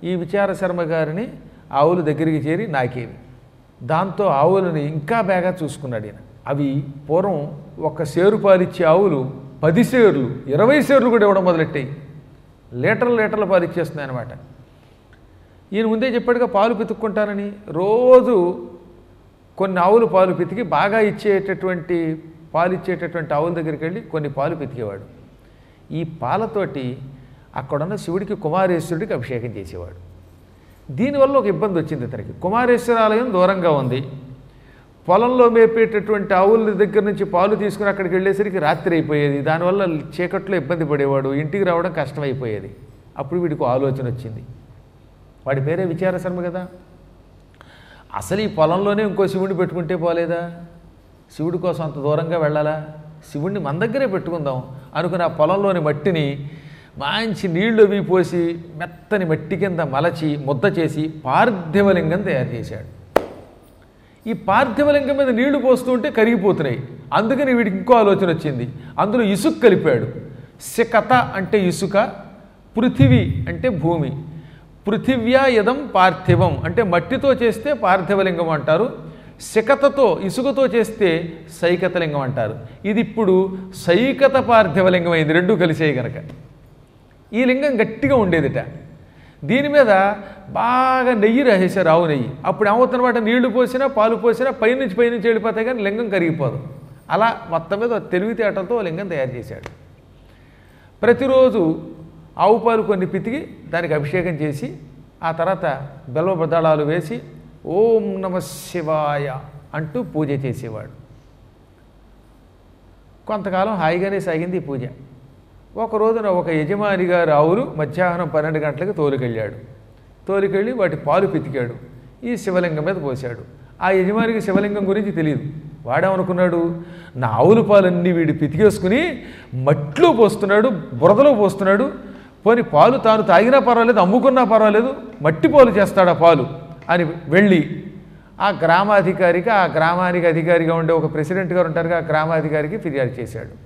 ఈ విచార శర్మ గారిని ఆవులు దగ్గరికి చేరి నాకేవి దాంతో ఆవులని ఇంకా బాగా చూసుకున్నాడు ఈయన అవి పూర్వం ఒక సేరు పాలిచ్చే ఆవులు పది సేర్లు ఇరవై సేర్లు కూడా ఇవ్వడం మొదలెట్టాయి లీటర్లు లీటర్లు పాలిచ్చేస్తున్నాయి అనమాట ఈయన ముందే చెప్పాడుగా పాలు పితుక్కుంటానని రోజు కొన్ని ఆవులు పాలు పితికి బాగా ఇచ్చేటటువంటి పాలు ఇచ్చేటటువంటి ఆవుల దగ్గరికి వెళ్ళి కొన్ని పాలు పితికేవాడు ఈ పాలతోటి అక్కడున్న శివుడికి కుమారేశ్వరుడికి అభిషేకం చేసేవాడు దీనివల్ల ఒక ఇబ్బంది వచ్చింది ఇతనికి కుమారేశ్వర ఆలయం దూరంగా ఉంది పొలంలో మేపేటటువంటి ఆవుల దగ్గర నుంచి పాలు తీసుకుని అక్కడికి వెళ్ళేసరికి రాత్రి అయిపోయేది దానివల్ల చీకట్లో ఇబ్బంది పడేవాడు ఇంటికి రావడం కష్టమైపోయేది అప్పుడు వీడికి ఆలోచన వచ్చింది వాడి పేరే విచార శర్మ కదా అసలు ఈ పొలంలోనే ఇంకో శివుడిని పెట్టుకుంటే పోలేదా శివుడి కోసం అంత దూరంగా వెళ్ళాలా శివుడిని మన దగ్గరే పెట్టుకుందాం అనుకుని ఆ పొలంలోని మట్టిని మంచి నీళ్లు అవి పోసి మెత్తని మట్టి కింద మలచి ముద్ద చేసి పార్థివలింగం తయారు చేశాడు ఈ పార్థివలింగం మీద నీళ్లు పోస్తుంటే కరిగిపోతున్నాయి అందుకని వీడికి ఇంకో ఆలోచన వచ్చింది అందులో ఇసుక కలిపాడు సికత అంటే ఇసుక పృథివీ అంటే భూమి పృథివ్యా యదం పార్థివం అంటే మట్టితో చేస్తే పార్థివలింగం అంటారు సికతతో ఇసుకతో చేస్తే సైకతలింగం అంటారు ఇది ఇప్పుడు సైకత పార్థివలింగం అయింది రెండు కలిసేయి గనక ఈ లింగం గట్టిగా ఉండేదిట దీని మీద బాగా నెయ్యి రాసేశారు ఆవు నెయ్యి అప్పుడు ఏమవుతున్నమాట నీళ్లు పోసినా పాలు పోసినా పైనుంచి పైనుంచి వెళ్ళిపోతాయి కానీ లింగం కరిగిపోదు అలా మొత్తం మీద తెలివితేటలతో ఓ లింగం తయారు చేశాడు ప్రతిరోజు ఆవు పాలు కొన్ని పితికి దానికి అభిషేకం చేసి ఆ తర్వాత బెల్వ బదళాలు వేసి ఓం నమ శివాయ అంటూ పూజ చేసేవాడు కొంతకాలం హాయిగానే సాగింది ఈ పూజ ఒక రోజున ఒక యజమాని గారు ఆవులు మధ్యాహ్నం పన్నెండు గంటలకు తోలుకెళ్ళాడు తోలుకెళ్ళి వాటి పాలు పితికాడు ఈ శివలింగం మీద పోశాడు ఆ యజమానికి శివలింగం గురించి తెలియదు వాడేమనుకున్నాడు నా ఆవుల పాలన్నీ వీడు పితికేసుకుని మట్లో పోస్తున్నాడు బురదలో పోస్తున్నాడు పోని పాలు తాను తాగినా పర్వాలేదు అమ్ముకున్నా పర్వాలేదు మట్టి పాలు చేస్తాడు ఆ పాలు అని వెళ్ళి ఆ గ్రామాధికారికి ఆ గ్రామానికి అధికారిగా ఉండే ఒక ప్రెసిడెంట్ గారు ఉంటారుగా ఆ గ్రామాధికారికి ఫిర్యాదు చేశాడు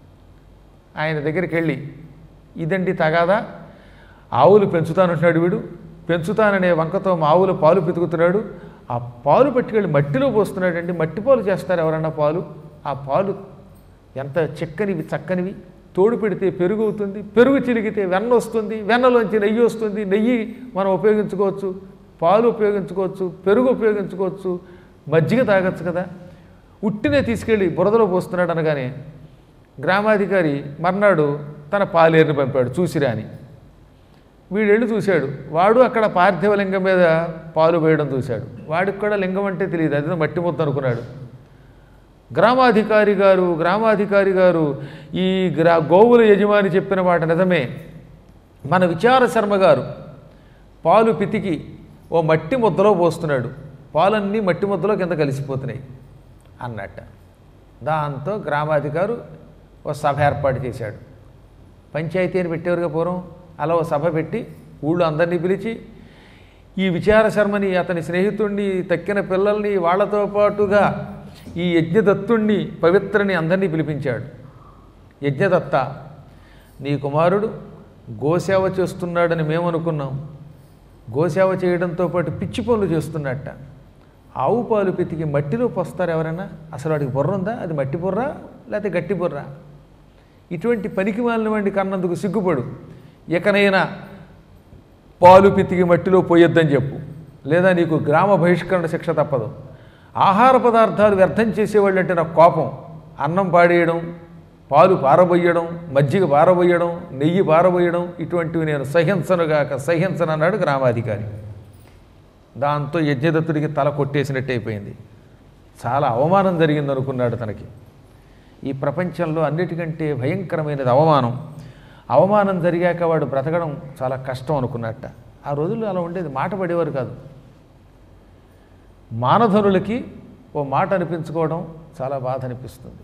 ఆయన దగ్గరికి వెళ్ళి ఇదండి తగాదా ఆవులు పెంచుతానంటున్నాడు వీడు పెంచుతాననే వంకతో మా ఆవులు పాలు పితుకుతున్నాడు ఆ పాలు పట్టుకెళ్ళి మట్టిలో పోస్తున్నాడండి మట్టి పాలు చేస్తారు ఎవరన్నా పాలు ఆ పాలు ఎంత చిక్కనివి చక్కనివి తోడు పెడితే పెరుగు అవుతుంది పెరుగు చిలిగితే వెన్న వస్తుంది వెన్నలోంచి నెయ్యి వస్తుంది నెయ్యి మనం ఉపయోగించుకోవచ్చు పాలు ఉపయోగించుకోవచ్చు పెరుగు ఉపయోగించుకోవచ్చు మజ్జిగ తాగొచ్చు కదా ఉట్టినే తీసుకెళ్ళి బురదలో పోస్తున్నాడు అనగానే గ్రామాధికారి మర్నాడు తన పాలేరుని పంపాడు చూసిరా అని వీడెళ్ళి చూశాడు వాడు అక్కడ పార్థివలింగం మీద పాలు వేయడం చూశాడు వాడికి కూడా లింగం అంటే తెలియదు అది మట్టి ముద్ద అనుకున్నాడు గ్రామాధికారి గారు గ్రామాధికారి గారు ఈ గ్రా గోవుల యజమాని చెప్పిన మాట నిజమే మన విచార శర్మ గారు పాలు పితికి ఓ మట్టి ముద్దలో పోస్తున్నాడు పాలన్నీ మట్టి ముద్దలో కింద కలిసిపోతున్నాయి అన్నట్ట దాంతో గ్రామాధికారు ఓ సభ ఏర్పాటు చేశాడు పంచాయతీ అని పెట్టేవారుగా పూర్వం అలా ఓ సభ పెట్టి ఊళ్ళో అందరినీ పిలిచి ఈ విచార శర్మని అతని స్నేహితుణ్ణి తక్కిన పిల్లల్ని వాళ్ళతో పాటుగా ఈ యజ్ఞదత్తుణ్ణి పవిత్రని అందరినీ పిలిపించాడు యజ్ఞదత్త నీ కుమారుడు గోసేవ చేస్తున్నాడని మేము అనుకున్నాం గోసేవ చేయడంతో పాటు పిచ్చి పనులు చేస్తున్నట్ట ఆవు పాలు పితికి మట్టిలో పోస్తారు ఎవరైనా అసలు వాడికి బుర్ర ఉందా అది మట్టి బుర్ర లేకపోతే గట్టి బుర్ర ఇటువంటి పనికి మాలిన వాడిని కన్నందుకు సిగ్గుపడు ఇకనైనా పాలు పితికి మట్టిలో పోయొద్దని చెప్పు లేదా నీకు గ్రామ బహిష్కరణ శిక్ష తప్పదు ఆహార పదార్థాలు వ్యర్థం చేసేవాళ్ళు అంటే నాకు కోపం అన్నం పాడేయడం పాలు పారబోయడం మజ్జిగ పారబోయడం నెయ్యి పారబోయడం ఇటువంటివి నేను సహించనుగాక సహించను అన్నాడు గ్రామాధికారి దాంతో యజ్ఞదత్తుడికి తల కొట్టేసినట్టు అయిపోయింది చాలా అవమానం జరిగింది అనుకున్నాడు తనకి ఈ ప్రపంచంలో అన్నిటికంటే భయంకరమైనది అవమానం అవమానం జరిగాక వాడు బ్రతకడం చాలా కష్టం అనుకున్నట్ట ఆ రోజుల్లో అలా ఉండేది మాట పడేవారు కాదు మానధనులకి ఓ మాట అనిపించుకోవడం చాలా బాధ అనిపిస్తుంది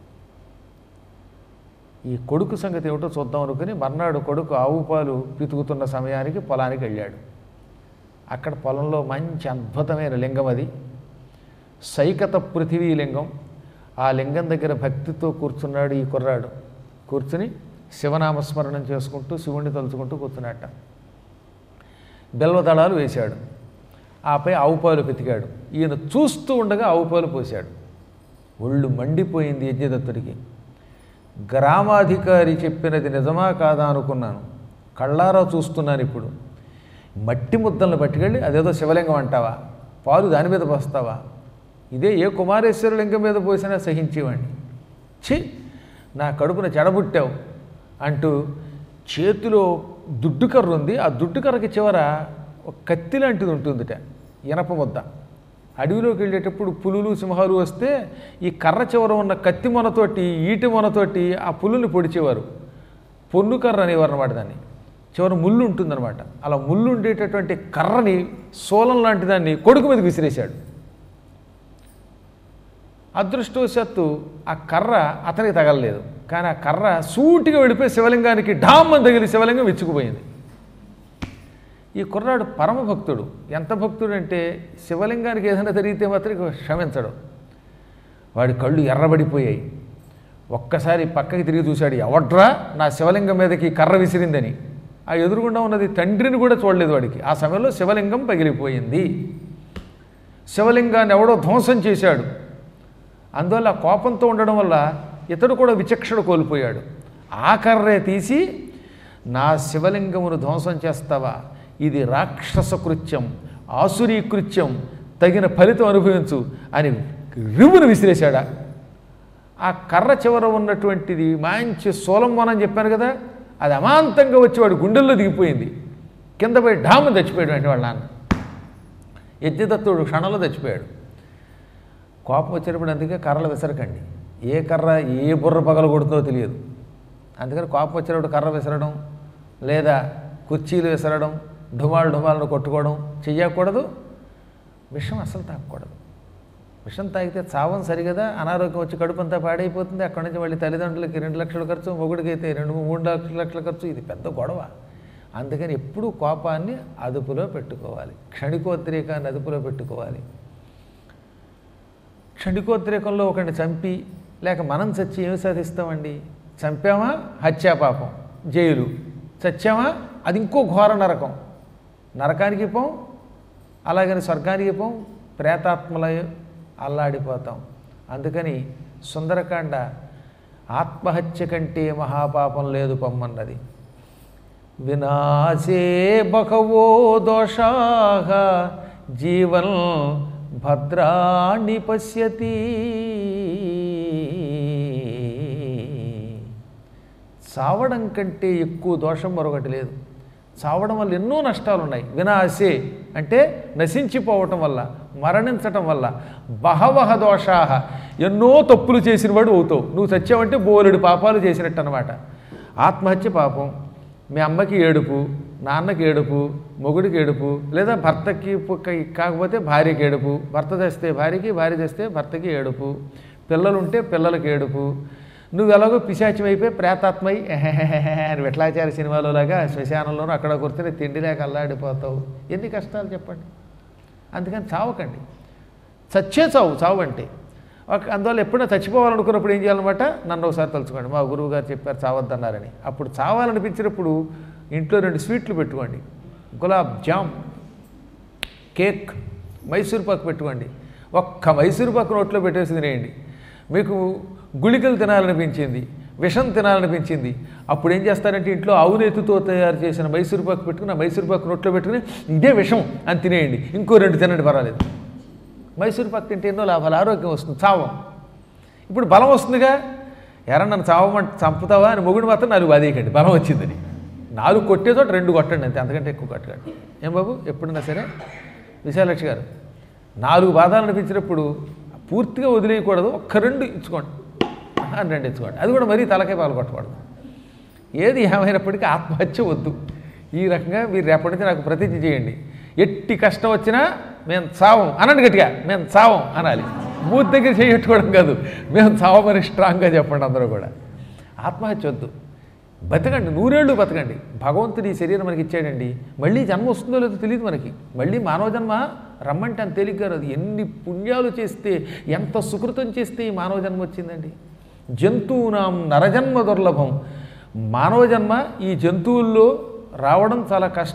ఈ కొడుకు సంగతి ఏమిటో చూద్దాం అనుకుని మర్నాడు కొడుకు ఆవు పాలు పితుకుతున్న సమయానికి పొలానికి వెళ్ళాడు అక్కడ పొలంలో మంచి అద్భుతమైన లింగం అది సైకత పృథివీ లింగం ఆ లింగం దగ్గర భక్తితో కూర్చున్నాడు ఈ కుర్రాడు కూర్చుని శివనామస్మరణం చేసుకుంటూ శివుణ్ణి తలుచుకుంటూ కూర్చున్నట్ట బెల్వదళాలు వేశాడు ఆపై ఆవు పాలు పెతికాడు ఈయన చూస్తూ ఉండగా ఆవు పాలు పోశాడు ఒళ్ళు మండిపోయింది యజ్ఞదత్తుడికి గ్రామాధికారి చెప్పినది నిజమా కాదా అనుకున్నాను కళ్ళారా చూస్తున్నాను ఇప్పుడు మట్టి ముద్దలను పట్టుకెళ్ళి అదేదో శివలింగం అంటావా పాలు దాని మీద పోస్తావా ఇదే ఏ కుమారేశ్వర లింగం మీద పోసినా సహించేవాడిని ఛీ నా కడుపున చెడబుట్టావు అంటూ చేతిలో దుడ్డు కర్ర ఉంది ఆ దుడ్డు కర్రకి చివర ఒక కత్తి లాంటిది ఉంటుందిట ఇనప ముద్ద అడవిలోకి వెళ్ళేటప్పుడు పులులు సింహాలు వస్తే ఈ కర్ర చివర ఉన్న కత్తి మొనతోటి ఈటి మొనతోటి ఆ పులుల్ని పొడిచేవారు పొన్ను కర్ర అనేవారు అనమాట దాన్ని చివర ముళ్ళు ఉంటుందన్నమాట అలా ముళ్ళు ఉండేటటువంటి కర్రని సోలం లాంటి దాన్ని కొడుకు మీద విసిరేశాడు అదృష్టవశాత్తు ఆ కర్ర అతనికి తగలలేదు కానీ ఆ కర్ర సూటిగా వెళ్ళిపోయి శివలింగానికి ఢామ్మని తగిలి శివలింగం విచ్చుకుపోయింది ఈ కుర్రాడు పరమ భక్తుడు ఎంత భక్తుడు అంటే శివలింగానికి ఏదైనా జరిగితే మాత్రం ఇక క్షమించడు వాడి కళ్ళు ఎర్రబడిపోయాయి ఒక్కసారి పక్కకి తిరిగి చూశాడు ఎవడ్రా నా శివలింగం మీదకి కర్ర విసిరిందని ఆ ఎదురుగుండా ఉన్నది తండ్రిని కూడా చూడలేదు వాడికి ఆ సమయంలో శివలింగం పగిలిపోయింది శివలింగాన్ని ఎవడో ధ్వంసం చేశాడు అందువల్ల ఆ కోపంతో ఉండడం వల్ల ఇతడు కూడా విచక్షణ కోల్పోయాడు ఆ కర్రే తీసి నా శివలింగమును ధ్వంసం చేస్తావా ఇది రాక్షస కృత్యం ఆసురీ కృత్యం తగిన ఫలితం అనుభవించు అని రివును విసిరేశాడా ఆ కర్ర చివర ఉన్నటువంటిది మంచి సోలంబోన్ అని చెప్పాను కదా అది అమాంతంగా వచ్చి వాడి గుండెల్లో దిగిపోయింది కింద పోయి డాము చచ్చిపోయాడు అంటే వాళ్ళ నాన్న యజ్ఞదత్తుడు క్షణంలో చచ్చిపోయాడు కోపం వచ్చినప్పుడు అందుకే కర్రలు విసరకండి ఏ కర్ర ఏ బుర్ర పగల కొడుతుందో తెలియదు అందుకని కోపం వచ్చినప్పుడు కర్ర విసరడం లేదా కుర్చీలు విసరడం ఢుమాలు ఢుమాలను కొట్టుకోవడం చెయ్యకూడదు విషం అస్సలు తాగకూడదు విషం తాగితే చావం సరిగదా అనారోగ్యం వచ్చి కడుపు అంతా పాడైపోతుంది అక్కడి నుంచి మళ్ళీ తల్లిదండ్రులకి రెండు లక్షల ఖర్చు మొగుడికి అయితే రెండు మూడు లక్షల లక్షల ఖర్చు ఇది పెద్ద గొడవ అందుకని ఎప్పుడూ కోపాన్ని అదుపులో పెట్టుకోవాలి క్షణికోద్రేకాన్ని అదుపులో పెట్టుకోవాలి క్షణికోద్రేకంలో ఒకరిని చంపి లేక మనం చచ్చి ఏమి సాధిస్తామండి చంపామా హత్యాపాపం జైలు చచ్చామా అది ఇంకో ఘోర నరకం నరకానికి పోం అలాగని స్వర్గానికి పోం ప్రేతాత్మల అల్లాడిపోతాం అందుకని సుందరకాండ ఆత్మహత్య కంటే మహాపాపం లేదు పొమ్మన్నది వినాశే బహవో దోషా జీవన్ భద్రాణి పశ్యతి చావడం కంటే ఎక్కువ దోషం మరొకటి లేదు చావడం వల్ల ఎన్నో నష్టాలు ఉన్నాయి వినాశే అంటే నశించిపోవటం వల్ల మరణించటం వల్ల బహవహ దోషాహ ఎన్నో తప్పులు చేసిన వాడు అవుతావు నువ్వు చచ్చావంటే బోలెడు పాపాలు చేసినట్టు అనమాట ఆత్మహత్య పాపం మీ అమ్మకి ఏడుపు నాన్నకి ఏడుపు మొగుడికి ఏడుపు లేదా భర్తకి పుక్క- కాకపోతే భార్యకి ఏడుపు భర్త తెస్తే భార్యకి భార్య తెస్తే భర్తకి ఏడుపు పిల్లలుంటే పిల్లలకి ఏడుపు నువ్వు ఎలాగో పిశాచం అయిపోయి ప్రేతాత్మై ఎహెహెహె అని విట్లాచారి సినిమాలో లాగా శ్మశానంలోనూ అక్కడ కూర్చొని తిండి లేక అల్లాడిపోతావు ఎన్ని కష్టాలు చెప్పండి అందుకని చావకండి చచ్చే చావు చావు అంటే ఒక అందువల్ల ఎప్పుడైనా చచ్చిపోవాలనుకున్నప్పుడు ఏం చేయాలన్నమాట నన్ను ఒకసారి తలుచుకోండి మా గురువు గారు చెప్పారు చావద్దన్నారని అప్పుడు చావాలనిపించినప్పుడు ఇంట్లో రెండు స్వీట్లు పెట్టుకోండి గులాబ్ జామ్ కేక్ మైసూర్ పాకు పెట్టుకోండి ఒక్క మైసూర్ పాకు నోట్లో పెట్టేసి తినేయండి మీకు గుళికలు తినాలనిపించింది విషం తినాలనిపించింది అప్పుడు ఏం చేస్తారంటే ఇంట్లో ఆవునేతితో తయారు చేసిన మైసూర్ పాకు పెట్టుకుని ఆ మైసూర్ పాకు నోట్లో పెట్టుకుని ఇదే విషం అని తినేయండి ఇంకో రెండు తినండి పర్వాలేదు మైసూర్ పాకు తింటే ఎన్నో లాభాలు ఆరోగ్యం వస్తుంది చావం ఇప్పుడు బలం వస్తుందిగా ఎరా నన్ను చావమంటే చంపుతావా అని మొగుడు మాత్రం నాలుగు బాధేయకండి బలం వచ్చిందని నాలుగు కొట్టే చోట రెండు కొట్టండి అంతే అంతకంటే ఎక్కువ కొట్టకండి ఏం బాబు ఎప్పుడైనా సరే విశాలక్షి గారు నాలుగు బాధాలు అనిపించినప్పుడు పూర్తిగా వదిలేయకూడదు ఒక్క రెండు ఇచ్చుకోండి అని రెండు ఇచ్చుకోండి అది కూడా మరీ తలకే పాలు కొట్టకూడదు ఏది ఏమైనప్పటికీ ఆత్మహత్య వద్దు ఈ రకంగా మీరు రేపటి నుంచి నాకు ప్రతిజ్ఞ చేయండి ఎట్టి కష్టం వచ్చినా మేము చావం అనండి గట్టిగా మేము చావం అనాలి మూతి దగ్గర చేయట్టుకోవడం కాదు మేము చావమని స్ట్రాంగ్గా చెప్పండి అందరూ కూడా ఆత్మహత్య వద్దు బతకండి నూరేళ్ళు బతకండి భగవంతుడు ఈ శరీరం మనకి ఇచ్చాడండి మళ్ళీ జన్మ వస్తుందో లేదో తెలియదు మనకి మళ్ళీ మానవ జన్మ రమ్మంటే అంత తేలిగ్గా రాదు ఎన్ని పుణ్యాలు చేస్తే ఎంత సుకృతం చేస్తే ఈ మానవ జన్మ వచ్చిందండి జంతువునాం నరజన్మ దుర్లభం మానవ జన్మ ఈ జంతువుల్లో రావడం చాలా కష్టం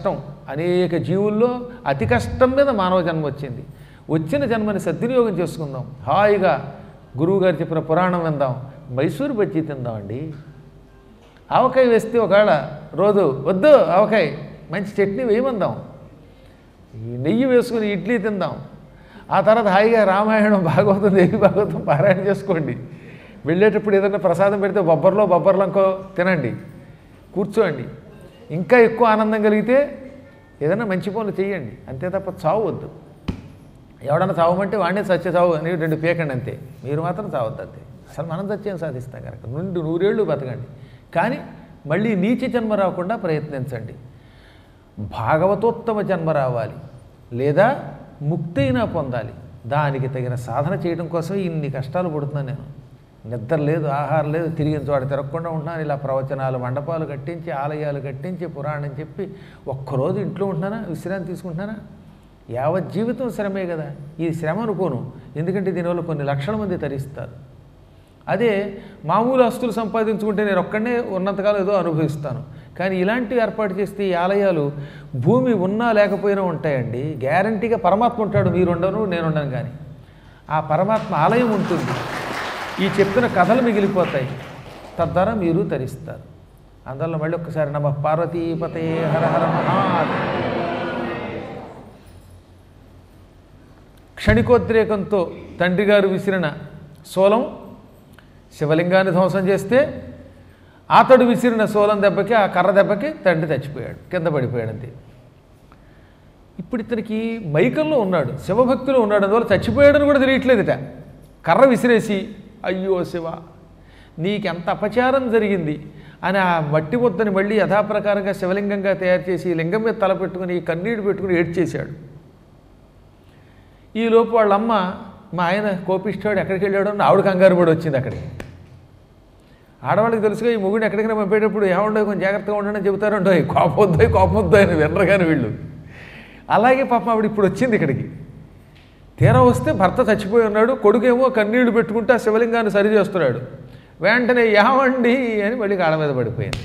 అనేక జీవుల్లో అతి కష్టం మీద మానవ జన్మ వచ్చింది వచ్చిన జన్మని సద్వినియోగం చేసుకుందాం హాయిగా గురువుగారు చెప్పిన పురాణం విందాం మైసూరు బజ్జీ తిందామండి ఆవకాయ వేస్తే ఒకవేళ రోజు వద్దు ఆవకాయ మంచి చట్నీ వేయమందాం ఈ నెయ్యి వేసుకుని ఇడ్లీ తిందాం ఆ తర్వాత హాయిగా రామాయణం భాగవతం దేవి భాగవతం పారాయణ చేసుకోండి వెళ్ళేటప్పుడు ఏదైనా ప్రసాదం పెడితే బొబ్బర్లో బొబ్బర్లంకో తినండి కూర్చోండి ఇంకా ఎక్కువ ఆనందం కలిగితే ఏదైనా మంచి పనులు చేయండి అంతే తప్ప చావు వద్దు ఎవడన్నా చావమంటే వాడినే సత్య చావు అని రెండు పీకండి అంతే మీరు మాత్రం చావద్దు అంతే అసలు మనం సత్యం సాధిస్తాం కనుక నుండి నూరేళ్ళు బతకండి కానీ మళ్ళీ నీచ జన్మ రాకుండా ప్రయత్నించండి భాగవతోత్తమ జన్మ రావాలి లేదా ముక్తైనా పొందాలి దానికి తగిన సాధన చేయడం కోసం ఇన్ని కష్టాలు పడుతున్నాను నేను నిద్ర లేదు ఆహారం లేదు తిరిగిన చోట తిరగకుండా ఉంటున్నాను ఇలా ప్రవచనాలు మండపాలు కట్టించి ఆలయాలు కట్టించి పురాణం చెప్పి ఒక్కరోజు ఇంట్లో ఉంటున్నానా విశ్రాంతి తీసుకుంటున్నానా యావత్ జీవితం శ్రమే కదా ఈ శ్రమ అనుకోను ఎందుకంటే దీనివల్ల కొన్ని లక్షల మంది తరిస్తారు అదే మామూలు ఆస్తులు సంపాదించుకుంటే నేను ఒక్కడనే ఉన్నంతకాలం ఏదో అనుభవిస్తాను కానీ ఇలాంటివి ఏర్పాటు చేస్తే ఈ ఆలయాలు భూమి ఉన్నా లేకపోయినా ఉంటాయండి గ్యారంటీగా పరమాత్మ ఉంటాడు మీరు ఉండను నేను ఉండను కానీ ఆ పరమాత్మ ఆలయం ఉంటుంది ఈ చెప్పిన కథలు మిగిలిపోతాయి తద్వారా మీరు తరిస్తారు అందువల్ల మళ్ళీ ఒక్కసారి నమ పార్వతీపతే హర హర మహాదేవ క్షణికోద్రేకంతో తండ్రి గారు విసిరిన సోలం శివలింగాన్ని ధ్వంసం చేస్తే అతడు విసిరిన సోలం దెబ్బకి ఆ కర్ర దెబ్బకి తండ్రి చచ్చిపోయాడు కింద పడిపోయాడు అంతే ఇప్పుడు ఇతనికి మైకంలో ఉన్నాడు శివభక్తిలో ఉన్నాడు అందువల్ల చచ్చిపోయాడని కూడా తెలియట్లేదుట కర్ర విసిరేసి అయ్యో శివ నీకెంత అపచారం జరిగింది అని ఆ మట్టి ముద్దని మళ్ళీ యథాప్రకారంగా శివలింగంగా తయారు చేసి లింగం మీద తల పెట్టుకుని కన్నీడు పెట్టుకుని ఏడ్చేశాడు ఈలోపు వాళ్ళమ్మ మా ఆయన కోపిస్తాడు ఎక్కడికి వెళ్ళాడో అని ఆవిడ కంగారు పడి వచ్చింది అక్కడికి ఆడవాళ్ళకి తెలుసుగా ఈ మొగుడిని ఎక్కడికైనా పంపేటప్పుడు ఏమండో కొంచెం జాగ్రత్తగా ఉండని చెబుతారండో కోపం వద్దో కోపం వద్దో అని వినరు కానీ వీళ్ళు అలాగే పాపం ఆవిడ ఇప్పుడు వచ్చింది ఇక్కడికి తీరా వస్తే భర్త చచ్చిపోయి ఉన్నాడు కొడుకేమో కన్నీళ్లు పెట్టుకుంటే ఆ శివలింగాన్ని సరి చేస్తున్నాడు వెంటనే ఏమండి అని మళ్ళీ కాళ్ళ మీద పడిపోయింది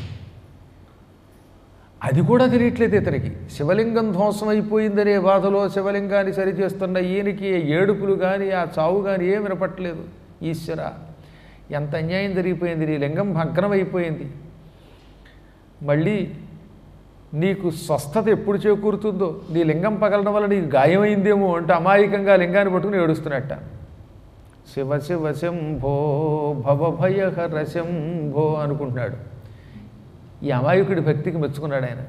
అది కూడా తెలియట్లేదు ఇతనికి శివలింగం ధ్వంసం అయిపోయిందనే బాధలో శివలింగాన్ని సరిచేస్తున్న ఈయనకి ఏడుపులు కానీ ఆ చావు కానీ ఏం వినపట్లేదు ఈశ్వర ఎంత అన్యాయం జరిగిపోయింది నీ లింగం భగ్నం అయిపోయింది మళ్ళీ నీకు స్వస్థత ఎప్పుడు చేకూరుతుందో నీ లింగం పగలడం వల్ల నీకు గాయమైందేమో అంటే అమాయకంగా లింగాన్ని పట్టుకుని ఏడుస్తున్నట్ట శివ శివ శంభో భవభయహర శంభో అనుకుంటున్నాడు ఈ అమాయకుడి భక్తికి మెచ్చుకున్నాడు ఆయన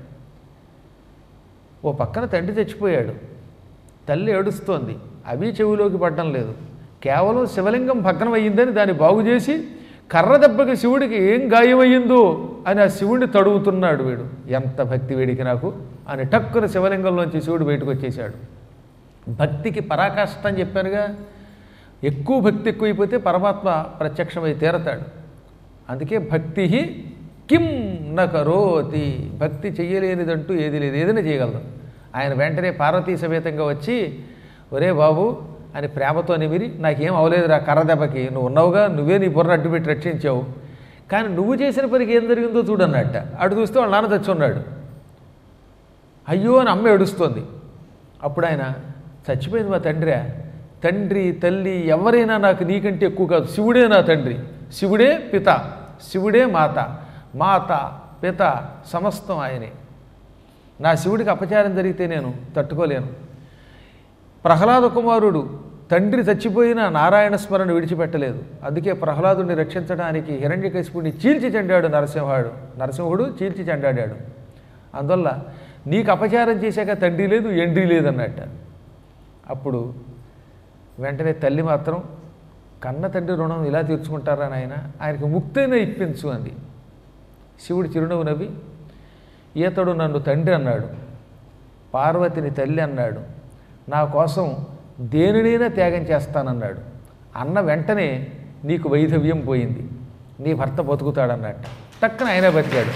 ఓ పక్కన తండ్రి చచ్చిపోయాడు తల్లి ఏడుస్తోంది అవి చెవిలోకి పడడం లేదు కేవలం శివలింగం భగ్నం అయ్యిందని దాన్ని బాగు చేసి కర్ర దెబ్బకి శివుడికి ఏం గాయమయ్యిందో అని ఆ శివుడిని తడుగుతున్నాడు వీడు ఎంత భక్తి వీడికి నాకు అని టక్కున శివలింగంలోంచి శివుడు బయటకు వచ్చేసాడు భక్తికి పరాకాష్ట అని చెప్పానుగా ఎక్కువ భక్తి ఎక్కువైపోతే పరమాత్మ ప్రత్యక్షమై తీరతాడు అందుకే భక్తి కిం న కరోతి భక్తి చెయ్యలేనిదంటూ ఏది లేదు ఏదైనా చేయగలదు ఆయన వెంటనే పార్వతీ సమేతంగా వచ్చి ఒరే బాబు అని ప్రేమతో నిమిరి నాకేం అవలేదురా కర్ర దెబ్బకి నువ్వు ఉన్నావుగా నువ్వే నీ బుర్ర అడ్డు పెట్టి రక్షించావు కానీ నువ్వు చేసిన పనికి ఏం జరిగిందో చూడన్నట్ట అటు చూస్తే వాళ్ళ నాన్న తెచ్చున్నాడు అయ్యో అని అమ్మ ఏడుస్తోంది అప్పుడు ఆయన చచ్చిపోయింది మా తండ్రి తండ్రి తల్లి ఎవరైనా నాకు నీకంటే ఎక్కువ కాదు శివుడే నా తండ్రి శివుడే పిత శివుడే మాత మాత పిత సమస్తం ఆయనే నా శివుడికి అపచారం జరిగితే నేను తట్టుకోలేను ప్రహ్లాద కుమారుడు తండ్రి చచ్చిపోయిన నారాయణ స్మరణ విడిచిపెట్టలేదు అందుకే ప్రహ్లాదుని రక్షించడానికి హిరణ్యకశిపుడిని చీల్చి చెండాడు నరసింహాడు నరసింహుడు చీల్చి చెండాడాడు అందువల్ల నీకు అపచారం చేశాక తండ్రి లేదు ఎండ్రి లేదన్నట్ట అప్పుడు వెంటనే తల్లి మాత్రం కన్న తండ్రి రుణం ఇలా తీర్చుకుంటారా నాయన ఆయనకి ముక్తైనా ఇప్పించు అంది శివుడు చిరునవ్వు నవ్వి ఈతడు నన్ను తండ్రి అన్నాడు పార్వతిని తల్లి అన్నాడు నా కోసం దేనినైనా త్యాగం చేస్తానన్నాడు అన్న వెంటనే నీకు వైధవ్యం పోయింది నీ భర్త బతుకుతాడన్నట్ట టక్కన ఆయనే బతికాడు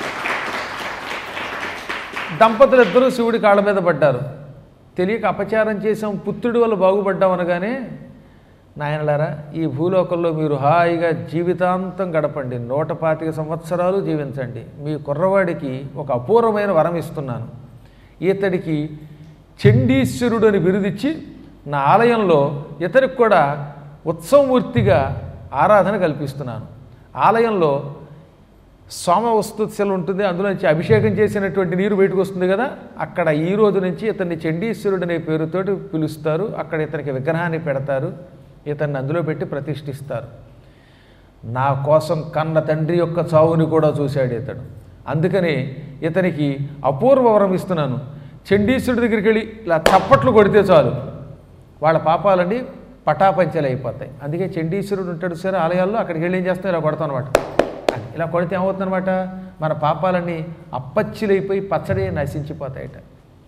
దంపతులు ఇద్దరూ శివుడి కాళ్ళ మీద పడ్డారు తెలియక అపచారం చేసాం పుత్రుడి వల్ల బాగుపడ్డాం అనగానే నాయనలారా ఈ భూలోకంలో మీరు హాయిగా జీవితాంతం గడపండి నూట పాతిక సంవత్సరాలు జీవించండి మీ కుర్రవాడికి ఒక అపూర్వమైన వరం ఇస్తున్నాను ఇతడికి చండీశ్వరుడు అని బిరుదిచ్చి నా ఆలయంలో ఇతనికి కూడా ఉత్సవమూర్తిగా ఆరాధన కల్పిస్తున్నాను ఆలయంలో సోమ వస్తుత్సలు ఉంటుంది అందులో నుంచి అభిషేకం చేసినటువంటి నీరు బయటకు వస్తుంది కదా అక్కడ ఈ రోజు నుంచి ఇతన్ని చండీశ్వరుడు అనే పేరుతోటి పిలుస్తారు అక్కడ ఇతనికి విగ్రహాన్ని పెడతారు ఇతన్ని అందులో పెట్టి ప్రతిష్ఠిస్తారు నా కోసం కన్న తండ్రి యొక్క చావుని కూడా చూశాడు ఇతడు అందుకని ఇతనికి అపూర్వ వరం ఇస్తున్నాను చండీశ్వరుడి దగ్గరికి వెళ్ళి ఇలా చప్పట్లు కొడితే చాలు వాళ్ళ పాపాలన్నీ పటాపంచలు అయిపోతాయి అందుకే చండీశ్వరుడు ఉంటాడు సరే ఆలయాల్లో అక్కడికి వెళ్ళి ఏం చేస్తాం ఇలా కొడతాం అనమాట ఇలా కొడితే ఏమవుతుందన్నమాట మన పాపాలన్నీ అప్పచ్చిలైపోయి పచ్చడి నశించిపోతాయట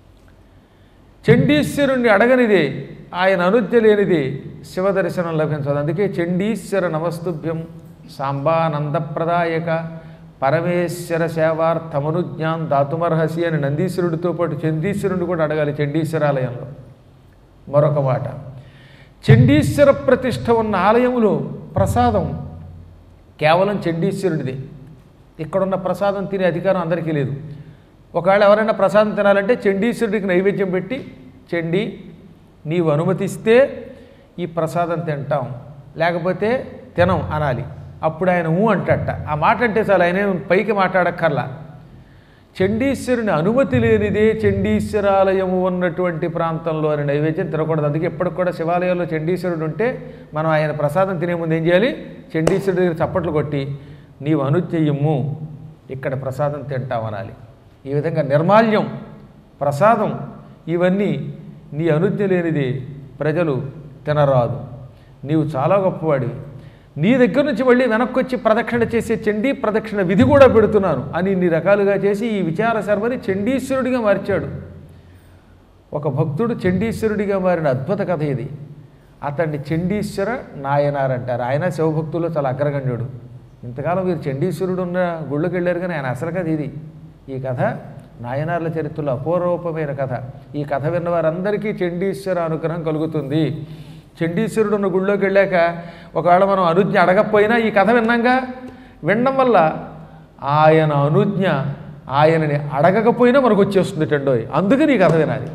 చండీశ్వరుణ్ణి అడగనిదే ఆయన అనుజ్ఞ లేనిది శివదర్శనం లభించదు అందుకే చండీశ్వర నమస్తుభ్యం సాంబానందప్రదాయక పరమేశ్వర సేవార్థమనుజ్ఞాన్ దాతుమర్హసి అని నందీశ్వరుడితో పాటు చండీశ్వరుడిని కూడా అడగాలి చండీశ్వరాలయంలో మరొక మాట చండీశ్వర ప్రతిష్ఠ ఉన్న ఆలయములో ప్రసాదం కేవలం చండీశ్వరుడిది ఇక్కడున్న ప్రసాదం తినే అధికారం అందరికీ లేదు ఒకవేళ ఎవరైనా ప్రసాదం తినాలంటే చండీశ్వరుడికి నైవేద్యం పెట్టి చండీ నీవు అనుమతిస్తే ఈ ప్రసాదం తింటాం లేకపోతే తినం అనాలి అప్పుడు ఆయన ఊ అంటట ఆ మాట అంటే చాలు ఆయన ఏం పైకి మాట్లాడక్కర్లా చండీశ్వరుని అనుమతి లేనిదే చండీశ్వరాలయము ఉన్నటువంటి ప్రాంతంలో అని నైవేద్యం తినకూడదు అందుకే ఎప్పటికి కూడా శివాలయంలో చండీశ్వరుడు ఉంటే మనం ఆయన ప్రసాదం తినే ముందు ఏం చేయాలి చండీశ్వరుడి దగ్గర చప్పట్లు కొట్టి నీవు అనుజ్ఞయము ఇక్కడ ప్రసాదం తింటామనాలి ఈ విధంగా నిర్మాల్యం ప్రసాదం ఇవన్నీ నీ అనుజ్ఞ లేనిది ప్రజలు తినరాదు నీవు చాలా గొప్పవాడివి నీ దగ్గర నుంచి మళ్ళీ వెనక్కి వచ్చి ప్రదక్షిణ చేసే చండీ ప్రదక్షిణ విధి కూడా పెడుతున్నాను అని ఇన్ని రకాలుగా చేసి ఈ విచార శర్మని చండీశ్వరుడిగా మార్చాడు ఒక భక్తుడు చండీశ్వరుడిగా మారిన అద్భుత కథ ఇది అతన్ని చండీశ్వర నాయనార్ అంటారు ఆయన శివభక్తుల్లో చాలా అగ్రగణ్యుడు ఇంతకాలం మీరు చండీశ్వరుడు ఉన్న గుళ్ళకి వెళ్ళారు కానీ ఆయన అసలు కథ ఇది ఈ కథ నాయనార్ల చరిత్రలో అపూర్వమైన కథ ఈ కథ విన్న వారందరికీ చండీశ్వర అనుగ్రహం కలుగుతుంది చండీశ్వరుడు ఉన్న గుళ్ళోకి వెళ్ళాక ఒకవేళ మనం అనుజ్ఞ అడగకపోయినా ఈ కథ విన్నాగా వినడం వల్ల ఆయన అనుజ్ఞ ఆయనని అడగకపోయినా మనకు వచ్చేస్తుంది టండోయ్ అందుకని ఈ కథ వినాలి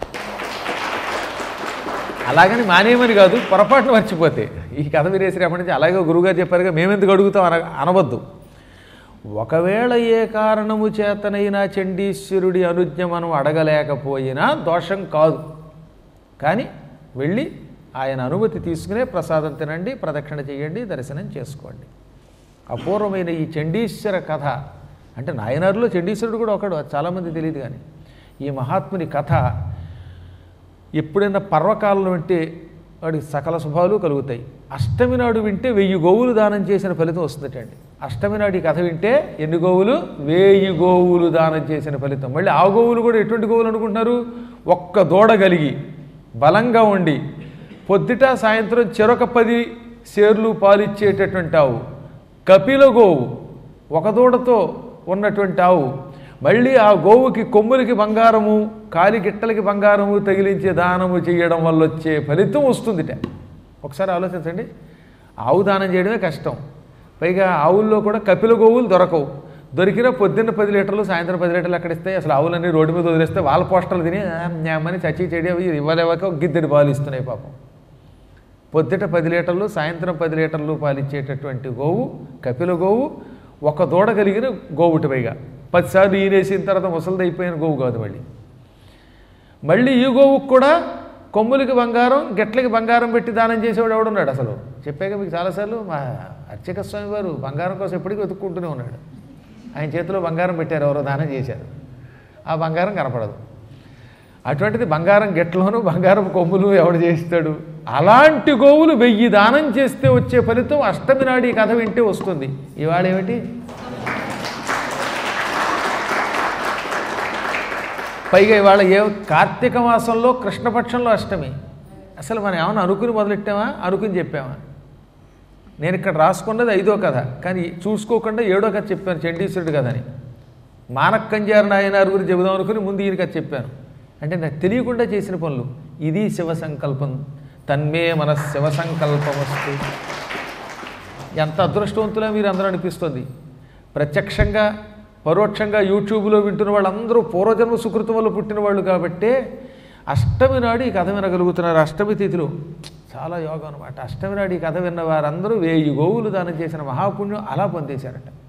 అలాగని మానేయమని కాదు పొరపాటును మర్చిపోతే ఈ కథ వినేసి రేపటి నుంచి అలాగే గురువుగారు చెప్పారుగా మేమెందుకు అడుగుతాం అన అనవద్దు ఒకవేళ ఏ కారణము చేతనైనా చండీశ్వరుడి అనుజ్ఞ మనం అడగలేకపోయినా దోషం కాదు కానీ వెళ్ళి ఆయన అనుమతి తీసుకునే ప్రసాదం తినండి ప్రదక్షిణ చేయండి దర్శనం చేసుకోండి అపూర్వమైన ఈ చండీశ్వర కథ అంటే నాయనారులో చండీశ్వరుడు కూడా ఒకడు అది చాలామంది తెలియదు కానీ ఈ మహాత్ముని కథ ఎప్పుడైనా పర్వకాలంలో వింటే వాడికి సకల శుభాలు కలుగుతాయి అష్టమి నాడు వింటే వెయ్యి గోవులు దానం చేసిన ఫలితం వస్తుందటండి అష్టమి నాడు ఈ కథ వింటే ఎన్ని గోవులు వెయ్యి గోవులు దానం చేసిన ఫలితం మళ్ళీ ఆ గోవులు కూడా ఎటువంటి గోవులు అనుకుంటున్నారు ఒక్క దూడ కలిగి బలంగా ఉండి పొద్దుట సాయంత్రం చెరొక పది సేర్లు పాలిచ్చేటటువంటి ఆవు కపిల గోవు ఒక దూడతో ఉన్నటువంటి ఆవు మళ్ళీ ఆ గోవుకి కొమ్ములకి బంగారము కాలి గిట్టలకి బంగారము తగిలించే దానము చేయడం వల్ల వచ్చే ఫలితం వస్తుందిట ఒకసారి ఆలోచించండి ఆవు దానం చేయడమే కష్టం పైగా ఆవుల్లో కూడా కపిల గోవులు దొరకవు దొరికిన పొద్దున్న పది లీటర్లు సాయంత్రం పది లీటర్లు అక్కడ ఇస్తాయి అసలు ఆవులన్నీ రోడ్డు మీద వదిలేస్తే వాళ్ళ పోస్టర్లు తిని న్యామని చచ్చి చెడి అవి ఇవ్వలేవక ఒక గిద్దెడి పాలు ఇస్తున్నాయి పాపం పొద్దుట పది లీటర్లు సాయంత్రం పది లీటర్లు పాలిచ్చేటటువంటి గోవు కపిల గోవు ఒక దూడ కలిగిన గోవుటి పైగా పదిసార్లు ఈనేసిన తర్వాత ముసలిదైపోయిన గోవు కాదు మళ్ళీ మళ్ళీ ఈ గోవుకు కూడా కొమ్ములకి బంగారం గెట్లకి బంగారం పెట్టి దానం చేసేవాడు ఎవడున్నాడు అసలు చెప్పాక మీకు చాలాసార్లు మా అర్చక స్వామి వారు బంగారం కోసం ఎప్పటికీ వెతుక్కుంటూనే ఉన్నాడు ఆయన చేతిలో బంగారం పెట్టారు ఎవరో దానం చేశారు ఆ బంగారం కనపడదు అటువంటిది బంగారం గెట్లోను బంగారం కొమ్ములు ఎవడు చేస్తాడు అలాంటి గోవులు వెయ్యి దానం చేస్తే వచ్చే ఫలితం అష్టమి నాడు ఈ కథ వింటే వస్తుంది ఇవాళ ఏమిటి పైగా ఇవాళ ఏ కార్తీక మాసంలో కృష్ణపక్షంలో అష్టమి అసలు మనం ఏమైనా అనుకుని మొదలెట్టామా అనుకుని చెప్పామా నేను ఇక్కడ రాసుకున్నది ఐదో కథ కానీ చూసుకోకుండా ఏడో కథ చెప్పాను చండీశ్వరుడు కథ అని మానక్కంజార నాయనారు గురించి చెబుదాం అనుకుని ముందు ఈయన కథ చెప్పాను అంటే నాకు తెలియకుండా చేసిన పనులు ఇది శివ సంకల్పం తన్మే మన శివ సంకల్పం వస్తు ఎంత అదృష్టవంతులా మీరు అందరూ అనిపిస్తుంది ప్రత్యక్షంగా పరోక్షంగా యూట్యూబ్లో వింటున్న వాళ్ళందరూ పూర్వజన్మ సుకృతం వల్ల పుట్టిన వాళ్ళు కాబట్టే అష్టమి నాడు ఈ కథ వినగలుగుతున్నారు అష్టమి తిథిలో చాలా యోగం అనమాట అష్టమి నాడు ఈ కథ విన్న వారందరూ వేయి గోవులు దానం చేసిన మహాపుణ్యం అలా పొందేశారట